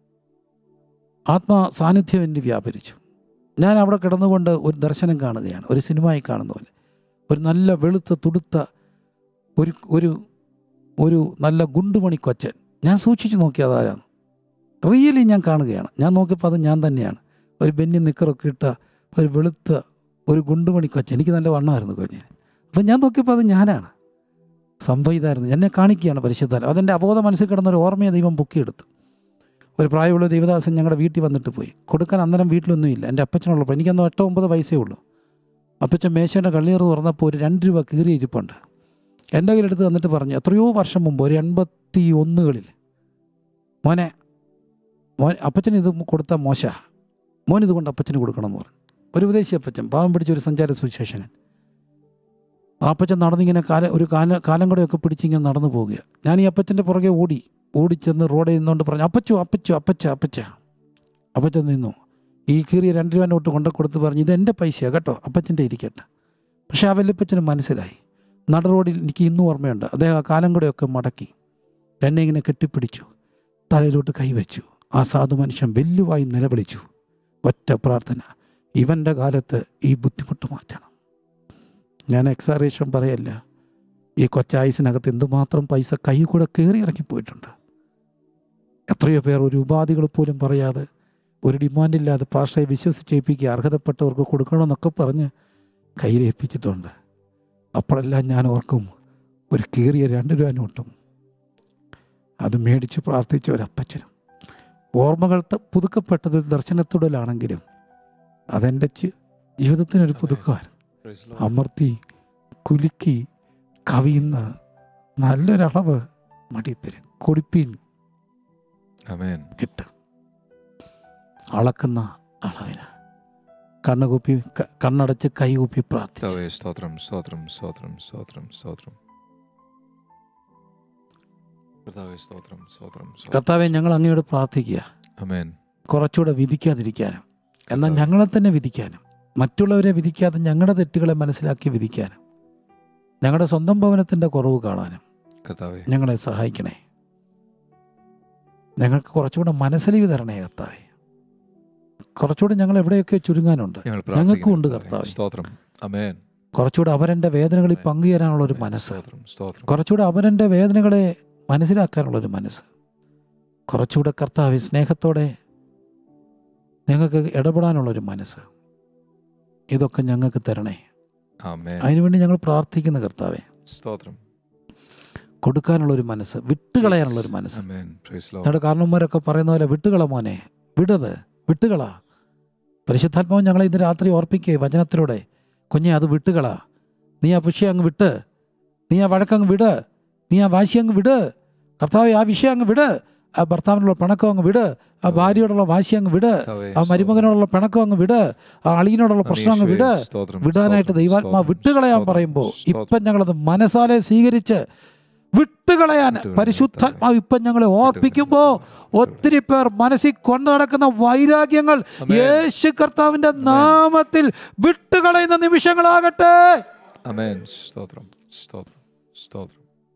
Speaker 1: ആത്മാ സാന്നിധ്യം എന്നിൽ വ്യാപരിച്ചു ഞാൻ അവിടെ കിടന്നുകൊണ്ട് ഒരു ദർശനം കാണുകയാണ് ഒരു സിനിമയിൽ കാണുന്ന പോലെ ഒരു നല്ല വെളുത്ത തുടുത്ത ഒരു ഒരു ഒരു നല്ല ഗുണ്ടുമണി കൊച്ചൻ ഞാൻ സൂക്ഷിച്ച് നോക്കി അതാരാണ് റിയലി ഞാൻ കാണുകയാണ് ഞാൻ നോക്കിയപ്പോൾ അത് ഞാൻ തന്നെയാണ് ഒരു ബെന്നി നിക്കറൊക്കെ ഇട്ട ഒരു വെളുത്ത ഒരു ഗുണ്ടുമണി കൊച്ചൻ എനിക്ക് നല്ല വണ്ണമായിരുന്നു കുഞ്ഞിന് അപ്പം ഞാൻ നോക്കിയപ്പോൾ അത് ഞാനാണ് സംഭവം ഇതായിരുന്നു എന്നെ കാണിക്കുകയാണ് പരിശുദ്ധാൽ അതെൻ്റെ അബോധ മനസ്സിൽ കിടന്ന ഒരു ഓർമ്മയെ ദൈവം പൊക്കിയെടുത്തു ഒരു പ്രായമുള്ള ദേവദാസൻ ഞങ്ങളുടെ വീട്ടിൽ വന്നിട്ട് പോയി കൊടുക്കാൻ അന്നേരം വീട്ടിലൊന്നുമില്ല എൻ്റെ അപ്പച്ചനുള്ളപ്പോൾ എനിക്കന്ന് എട്ടോ ഒമ്പത് വയസ്സേ ഉള്ളൂ അപ്പച്ചൻ മേശയുടെ കള്ളിയറ് തുറന്നപ്പോൾ ഒരു രണ്ട് രൂപ കീറി ഇരിപ്പുണ്ട് എൻ്റെ കയ്യിലെടുത്ത് തന്നിട്ട് പറഞ്ഞു എത്രയോ വർഷം മുമ്പ് ഒരു എൺപത്തി ഒന്നുകളിൽ മോനെ മോൻ അപ്പച്ചന് ഇത് കൊടുത്താൽ മോശ മോൻ ഇത് കൊണ്ട് അപ്പച്ചന് കൊടുക്കണം എന്ന് പറഞ്ഞു ഒരു വിദേശി അപ്പച്ചൻ പാവം പിടിച്ച ഒരു സഞ്ചാര സുശേഷനൻ ആ അപ്പച്ചൻ നടന്നിങ്ങനെ കാല ഒരു കാല കാലം കൂടെയൊക്കെ പിടിച്ചിങ്ങനെ നടന്നു പോവുക ഞാൻ ഈ അപ്പച്ചൻ്റെ പുറകെ ഓടി ഓടിച്ചെന്ന് റോഡിൽ നിന്നുകൊണ്ട് പറഞ്ഞു അപ്പച്ചു അപ്പച്ചു അപ്പച്ച അപ്പച്ച അപ്പച്ചൻ നിന്നു ഈ കീറിയ രണ്ട് രൂപ നോട്ട് കൊണ്ടു കൊടുത്ത് പറഞ്ഞു ഇത് എൻ്റെ പൈസയാണ് കേട്ടോ അപ്പച്ചൻ്റെ ഇരിക്കട്ടെ പക്ഷേ ആ വല്യപ്പച്ചന് മനസ്സിലായി നട റോഡിൽ എനിക്ക് ഇന്നും ഓർമ്മയുണ്ട് അദ്ദേഹം ആ കാലം കൂടെയൊക്കെ മടക്കി എന്നെ ഇങ്ങനെ കെട്ടിപ്പിടിച്ചു തലയിലോട്ട് കൈവച്ചു ആ സാധു മനുഷ്യൻ വെല്ലുവായി നിലവിളിച്ചു ഒറ്റ പ്രാർത്ഥന ഇവൻ്റെ കാലത്ത് ഈ ബുദ്ധിമുട്ട് മാറ്റണം ഞാൻ എക്സാറേഷൻ പറയല്ല ഈ കൊച്ചായുസിനകത്ത് എന്തുമാത്രം പൈസ കൈ കൂടെ കയറി ഇറങ്ങിപ്പോയിട്ടുണ്ട് എത്രയോ പേർ ഒരു ഉപാധികൾ പോലും പറയാതെ ഒരു ഡിമാൻഡില്ലാതെ പാഷയെ വിശ്വസിച്ചേൽപ്പിക്കുക അർഹതപ്പെട്ടവർക്ക് കൊടുക്കണമെന്നൊക്കെ പറഞ്ഞ് കയ്യിലേൽപ്പിച്ചിട്ടുണ്ട് അപ്പോഴെല്ലാം ഞാൻ ഓർക്കും ഒരു കീറിയ രണ്ട് രൂപ നോട്ടും അത് മേടിച്ച് പ്രാർത്ഥിച്ച ഒരപ്പച്ചനും ഓർമ്മകൾ ത- പുതുക്കപ്പെട്ടത് ദർശനത്തുടലാണെങ്കിലും അതെൻ്റെ ചി- ജീവിതത്തിനൊരു പുതുക്കാൻ
Speaker 2: Praise Lord.
Speaker 1: അമർത്തി കുലുക്കി കവിയുന്ന നല്ലൊരളവ് മടിത്തരും കൊടുപ്പീൻ
Speaker 2: Amen.
Speaker 1: കിട്ടും അളക്കുന്ന അളവിന് കണ്ണുകൂപ്പി ക- കണ്ണടച്ച് കൈകൂപ്പി പ്രാർത്ഥിച്ചു
Speaker 2: കർത്താവേ സ്തോത്രം സ്തോത്രം സ്തോത്രം സ്തോത്രം സ്തോത്രം കർത്താവേ സ്തോത്രം സ്തോത്രം സ്തോത്രം.
Speaker 1: കർത്താവെ ഞങ്ങൾ അങ്ങയോട് പ്രാർത്ഥിക്കുക
Speaker 2: അമേൻ
Speaker 1: കുറച്ചുകൂടെ വിധിക്കാതിരിക്കാനും എന്നാൽ ഞങ്ങളെ തന്നെ വിധിക്കാനും മറ്റുള്ളവരെ വിധിക്കാതെ ഞങ്ങളുടെ തെറ്റുകളെ മനസ്സിലാക്കി വിധിക്കാനും ഞങ്ങളുടെ സ്വന്തം ഭവനത്തിൻ്റെ കുറവ് കാണാനും
Speaker 2: കർത്താവേ
Speaker 1: ഞങ്ങളെ സഹായിക്കണേ ഞങ്ങൾക്ക് കുറച്ചുകൂടെ മനസ്സലിവ് തരണേ കർത്താവെ കുറച്ചുകൂടെ ഞങ്ങൾ എവിടെയൊക്കെ ചുരുങ്ങാനുണ്ട്
Speaker 2: ഞങ്ങൾ
Speaker 1: ഞങ്ങൾക്കും ഉണ്ട്
Speaker 2: പ്രാർത്ഥിക്കുന്നു
Speaker 1: കർത്താവേ.
Speaker 2: സ്തോത്രം അമേൻ
Speaker 1: കുറച്ചുകൂടെ അവരെൻ്റെ വേദനകളിൽ പങ്കുചേരാനുള്ള ഒരു മനസ്സ്
Speaker 2: സ്തോത്രം സ്തോത്രം
Speaker 1: കുറച്ചുകൂടെ അവരെൻ്റെ വേദനകളെ മനസ്സിലാക്കാനുള്ളൊരു മനസ്സ് കുറച്ചുകൂടെ കർത്താവ് സ്നേഹത്തോടെ ഞങ്ങൾക്ക് ഇടപെടാനുള്ളൊരു മനസ്സ് ഇതൊക്കെ ഞങ്ങൾക്ക് തരണേ
Speaker 2: അമേൻ
Speaker 1: അതിനുവേണ്ടി ഞങ്ങൾ പ്രാർത്ഥിക്കുന്ന കർത്താവെ
Speaker 2: സ്തോത്രം
Speaker 1: കൊടുക്കാനുള്ളൊരു മനസ്സ് വിട്ടുകളയാനുള്ളൊരു മനസ്സ്
Speaker 2: അമേൻ പ്രൈസ് ലോർഡ്
Speaker 1: ഞങ്ങളുടെ കാരണന്മാരൊക്കെ പറയുന്ന പോലെ വിട്ടുകള മോനെ വിടത് വിട്ടുകള പരിശുദ്ധാത്മാവ് ഞങ്ങളെ ഇന്ന് രാത്രി ഓർപ്പിക്കേ വചനത്തിലൂടെ കുഞ്ഞെ അത് വിട്ടുകള നീ ആ വിഷയം അങ്ങ് വിട്ട് നീ ആ വഴക്കങ്ങ് വിട് നീ ആ വാശി അങ്ങ് വിട് കർത്താവ് ആ വിഷയം അങ്ങ് വിട് ആ ഭർത്താവിനുള്ള പിണക്കം അങ്ങ് വിട് ആ ഭാര്യയോടുള്ള വാശി അങ്ങ് വിട്
Speaker 2: കർത്താവേ,
Speaker 1: ആ മരുമകനോടുള്ള പിണക്കം അങ്ങ് വിട് ആ അളിയനോടുള്ള
Speaker 2: നന്ദി
Speaker 1: പ്രശ്നം അങ്ങ് വിട്
Speaker 2: യേശുവേ, സ്തോത്രം,
Speaker 1: വിടാനായിട്ട്
Speaker 2: സ്തോത്രം,
Speaker 1: ദൈവാത്മാ
Speaker 2: സ്തോത്രം,
Speaker 1: വിട്ടുകളയാൻ
Speaker 2: സ്തോത്രം,
Speaker 1: പറയുമ്പോൾ
Speaker 2: സ്തോത്രം.
Speaker 1: ഇപ്പം ഞങ്ങളത് മനസ്സാലെ സ്വീകരിച്ച് വിട്ടുകളയാൻ
Speaker 2: വിട്ടുകളയാൻ
Speaker 1: പരിശുദ്ധാത്മാവ് ഇപ്പം ഞങ്ങളെ ഓർപ്പിക്കുമ്പോൾ ഒത്തിരി പേർ മനസ്സിൽ കൊണ്ടു നടക്കുന്ന വൈരാഗ്യങ്ങൾ
Speaker 2: ആമേൻ.
Speaker 1: യേശു കർത്താവിന്റെ നാമത്തിൽ വിട്ടുകളയുന്ന നിമിഷങ്ങളാകട്ടെ
Speaker 2: അമേൻ സ്തോത്രം സ്തോത്രം സ്തോത്രം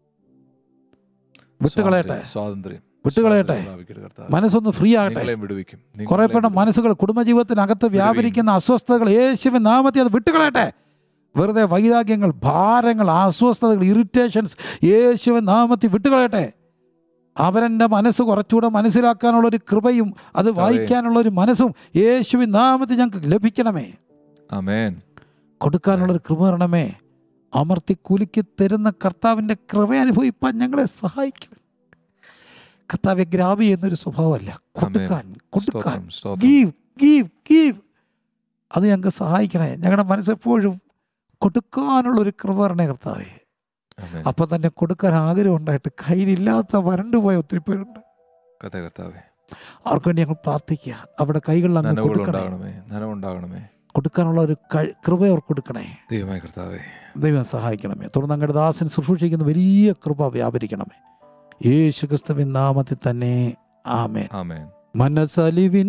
Speaker 1: വിട്ടുകളയട്ടെ
Speaker 2: സ്വാതന്ത്ര്യം, സ്വാതന്ത്ര്യം
Speaker 1: വിട്ടുകളയട്ടെ.
Speaker 2: സ്വാതന്ത്ര്യം പ്രാപിക്കട്ടെ കർത്താവേ.
Speaker 1: മനസ്സൊന്ന് ഫ്രീ ആകട്ടെ
Speaker 2: നിങ്ങളെയും വിടുവിക്കും
Speaker 1: കുറെ പേരുടെ
Speaker 2: നിങ്ങളെയും
Speaker 1: മനസ്സുകൾ കുടുംബജീവിതത്തിനകത്ത് വ്യാപരിക്കുന്ന അസ്വസ്ഥതകൾ യേശുവിൻ നാമത്തിൽ അത് വിട്ടുകളയട്ടെ വെറുതെ വൈരാഗ്യങ്ങൾ ഭാരങ്ങൾ അസ്വസ്ഥതകൾ ഇറിറ്റേഷൻസ് യേശുവിൻ നാമത്തിൽ വിട്ടുകളയട്ടെ അവരെൻ്റെ മനസ്സ് കുറച്ചുകൂടെ മനസ്സിലാക്കാനുള്ളൊരു കൃപയും അത് വായിക്കാനുള്ളൊരു മനസ്സും യേശുവിൻ നാമത്തിൽ ഞങ്ങൾക്ക് ലഭിക്കണമേ
Speaker 2: അമേൻ
Speaker 1: കൊടുക്കാനുള്ളൊരു കൃപ തരണമേ അമർത്തി കുലുക്കി തരുന്ന കർത്താവിൻ്റെ കൃപ അനുഭവിപ്പാൻ ഞങ്ങളെ സഹായിക്കണം കർത്താവെ ഗ്രാമി എന്നൊരു സ്വഭാവമല്ല കൊടുക്കാൻ കൊടുക്കാൻ
Speaker 2: സ്തോത്രം സ്തോത്രം
Speaker 1: ഗീവ് ഗീവ് ഗീവ് അത് ഞങ്ങൾക്ക് സഹായിക്കണേ ഞങ്ങളുടെ മനസ്സെപ്പോഴും കൊടുക്കാനുള്ളൊരു കൃപ തരണേ കർത്താവേ
Speaker 2: അമേൻ
Speaker 1: അപ്പം തന്നെ കൊടുക്കാൻ ആഗ്രഹം ഉണ്ടായിട്ട് കയ്യിലില്ലാത്ത വരണ്ടുപോയ ഒത്തിരി പേരുണ്ട്
Speaker 2: കഥ കർത്താവേ
Speaker 1: അവർക്ക് വേണ്ടി ഞങ്ങൾ പ്രാർത്ഥിക്കുക അവിടെ കൈകളിൽ അങ്ങ്
Speaker 2: നനവുകൾ
Speaker 1: കൊടുക്കണേ
Speaker 2: ഉണ്ടാകണമേ നനവുണ്ടാകണമേ
Speaker 1: കൊടുക്കാനുള്ള ഒരു കഴി- കൃപ അവർക്ക് കൊടുക്കണേ
Speaker 2: ദൈവമായ കർത്താവേ
Speaker 1: ദൈവം സഹായിക്കണമേ തുടർന്ന് അങ്ങയുടെ ദാസൻ ശുശ്രൂഷിക്കുന്ന വലിയ കൃപ വ്യാപരിക്കണമേ യേശു ക്രിസ്തുവിൻ നാമത്തിൽ തന്നെ ആമേൻ
Speaker 2: ആമേൻ
Speaker 1: മനസ്സലിവിൻ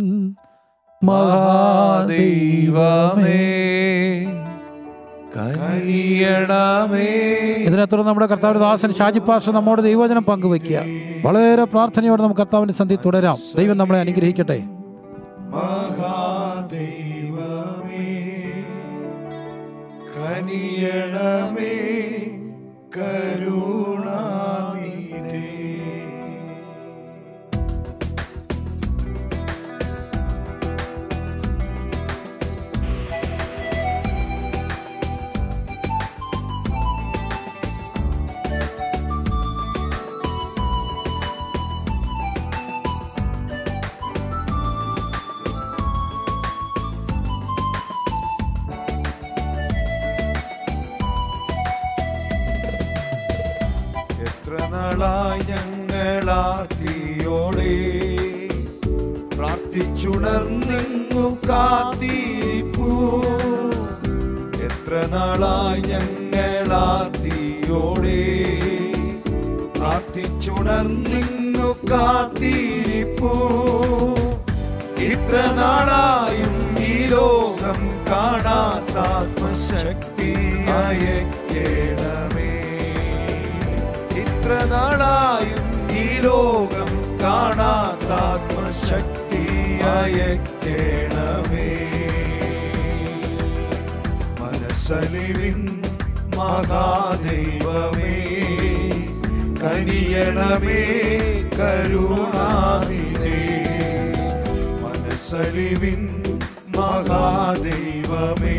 Speaker 1: മഹാദൈവമേ
Speaker 2: കനിയണമേ
Speaker 1: ഇതിനെ തുടർന്ന് നമ്മുടെ കർത്താവിന്റെ ദാസൻ ഷാജി പാഷ നമ്മോട് ദൈവവചനം പങ്കുവയ്ക്കുക വളരെ പ്രാർത്ഥനയോടെ നമുക്ക് കർത്താവിന്റെ സന്ധി തുടരാം ദൈവം നമ്മളെ അനുഗ്രഹിക്കട്ടെ
Speaker 3: മഹാദൈവമേ കനിയണമേ കരുണാനിധേ എത്ര നാളായി ഞങ്ങൾ ആർത്തിയോടെ പ്രാർത്ഥിച്ചുണർന്നിങ്ങു കാത്തിരിപ്പൂ എത്ര നാളായി ഞങ്ങൾ ആർത്തിയോടെ പ്രാർത്ഥിച്ചുണർന്നിങ്ങു കാത്തിരിപ്പൂ ഇത്ര നാളായും ഈ ലോകം കാണാത്ത ആത്മശക്തിയായ കേണമേ ഇത്ര നാളായും ഈ ലോകം കാണാത്ത ആത്മശക്തിയായ കേണമേ മനസ്സലിവിൻ മഹാദൈവമേ കനിയണമേ കരുണാനിധേ മനസ്സ മനസ്സലിവിൻ മഹാദൈവമേ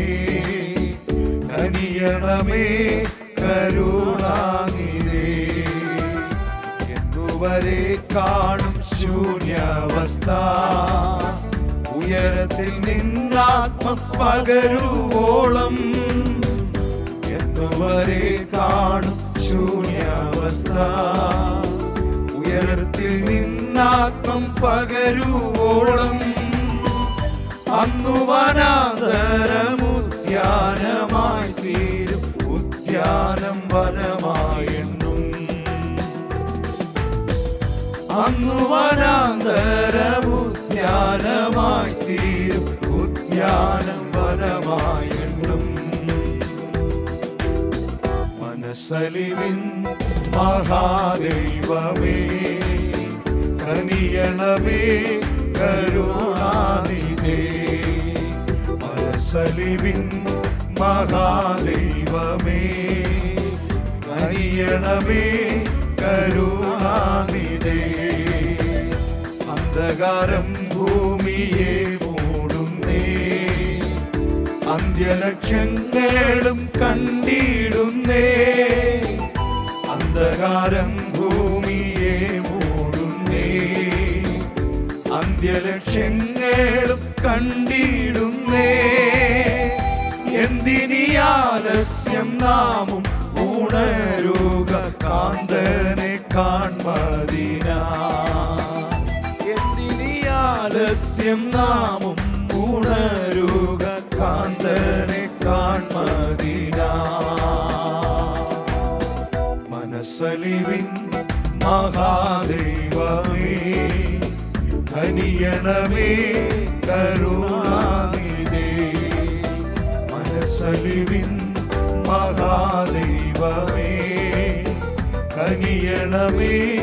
Speaker 3: കനിയണമേ കരുണാനിരേ എന്നുവരെ കാണും ശൂന്യാവസ്ഥ ഉയരത്തിൽ നിന്നാത്മ പകരുവോളം എന്നുവരെ കാണും ശൂന്യാവസ്ഥ ഉയരത്തിൽ നിന്നാത്മം പകരുവോളം അന്നു വനാന്തരമുദ്യാനമായി തീരും ഉദ്യാനം വനമായെണ്ണും അന്നു വനാന്തരമുദ്യാനമായി തീരും ഉദ്യാനം വനമായെണ്ണും മനസ്സലിവിൻ മഹാദൈവമേ കനിയണമേ കരുണാനിധേ മനസ്സലിവിൻ മഹാദൈവമേ കനിയണമേ കരുണാനിധേ അന്ധകാരം ഭൂമിയെ മൂടുന്നേ അന്ത്യലക്ഷ്യങ്ങളും കണ്ടിടുന്നേ അന്ധകാരം ഭൂമിയെ മൂടുന്നേ അന്ത്യലക്ഷ്യങ്ങളും കണ്ടിടുന്നേ എന്തിനീ ആലസ്യം നാമും ഉണരുക കാന്തനെ കാൺമതിനാ എന്തിനീ ആലസ്യം നാമും ഉണരുക കാന്തനെ കാൺമതിനാ മനസ്സലിവിൻ മഹാദൈവമേ ധനിയണമേ കരുണാനിധേ മനസ്സലിവിൻ മഹാദൈവമേ കനിയണമേ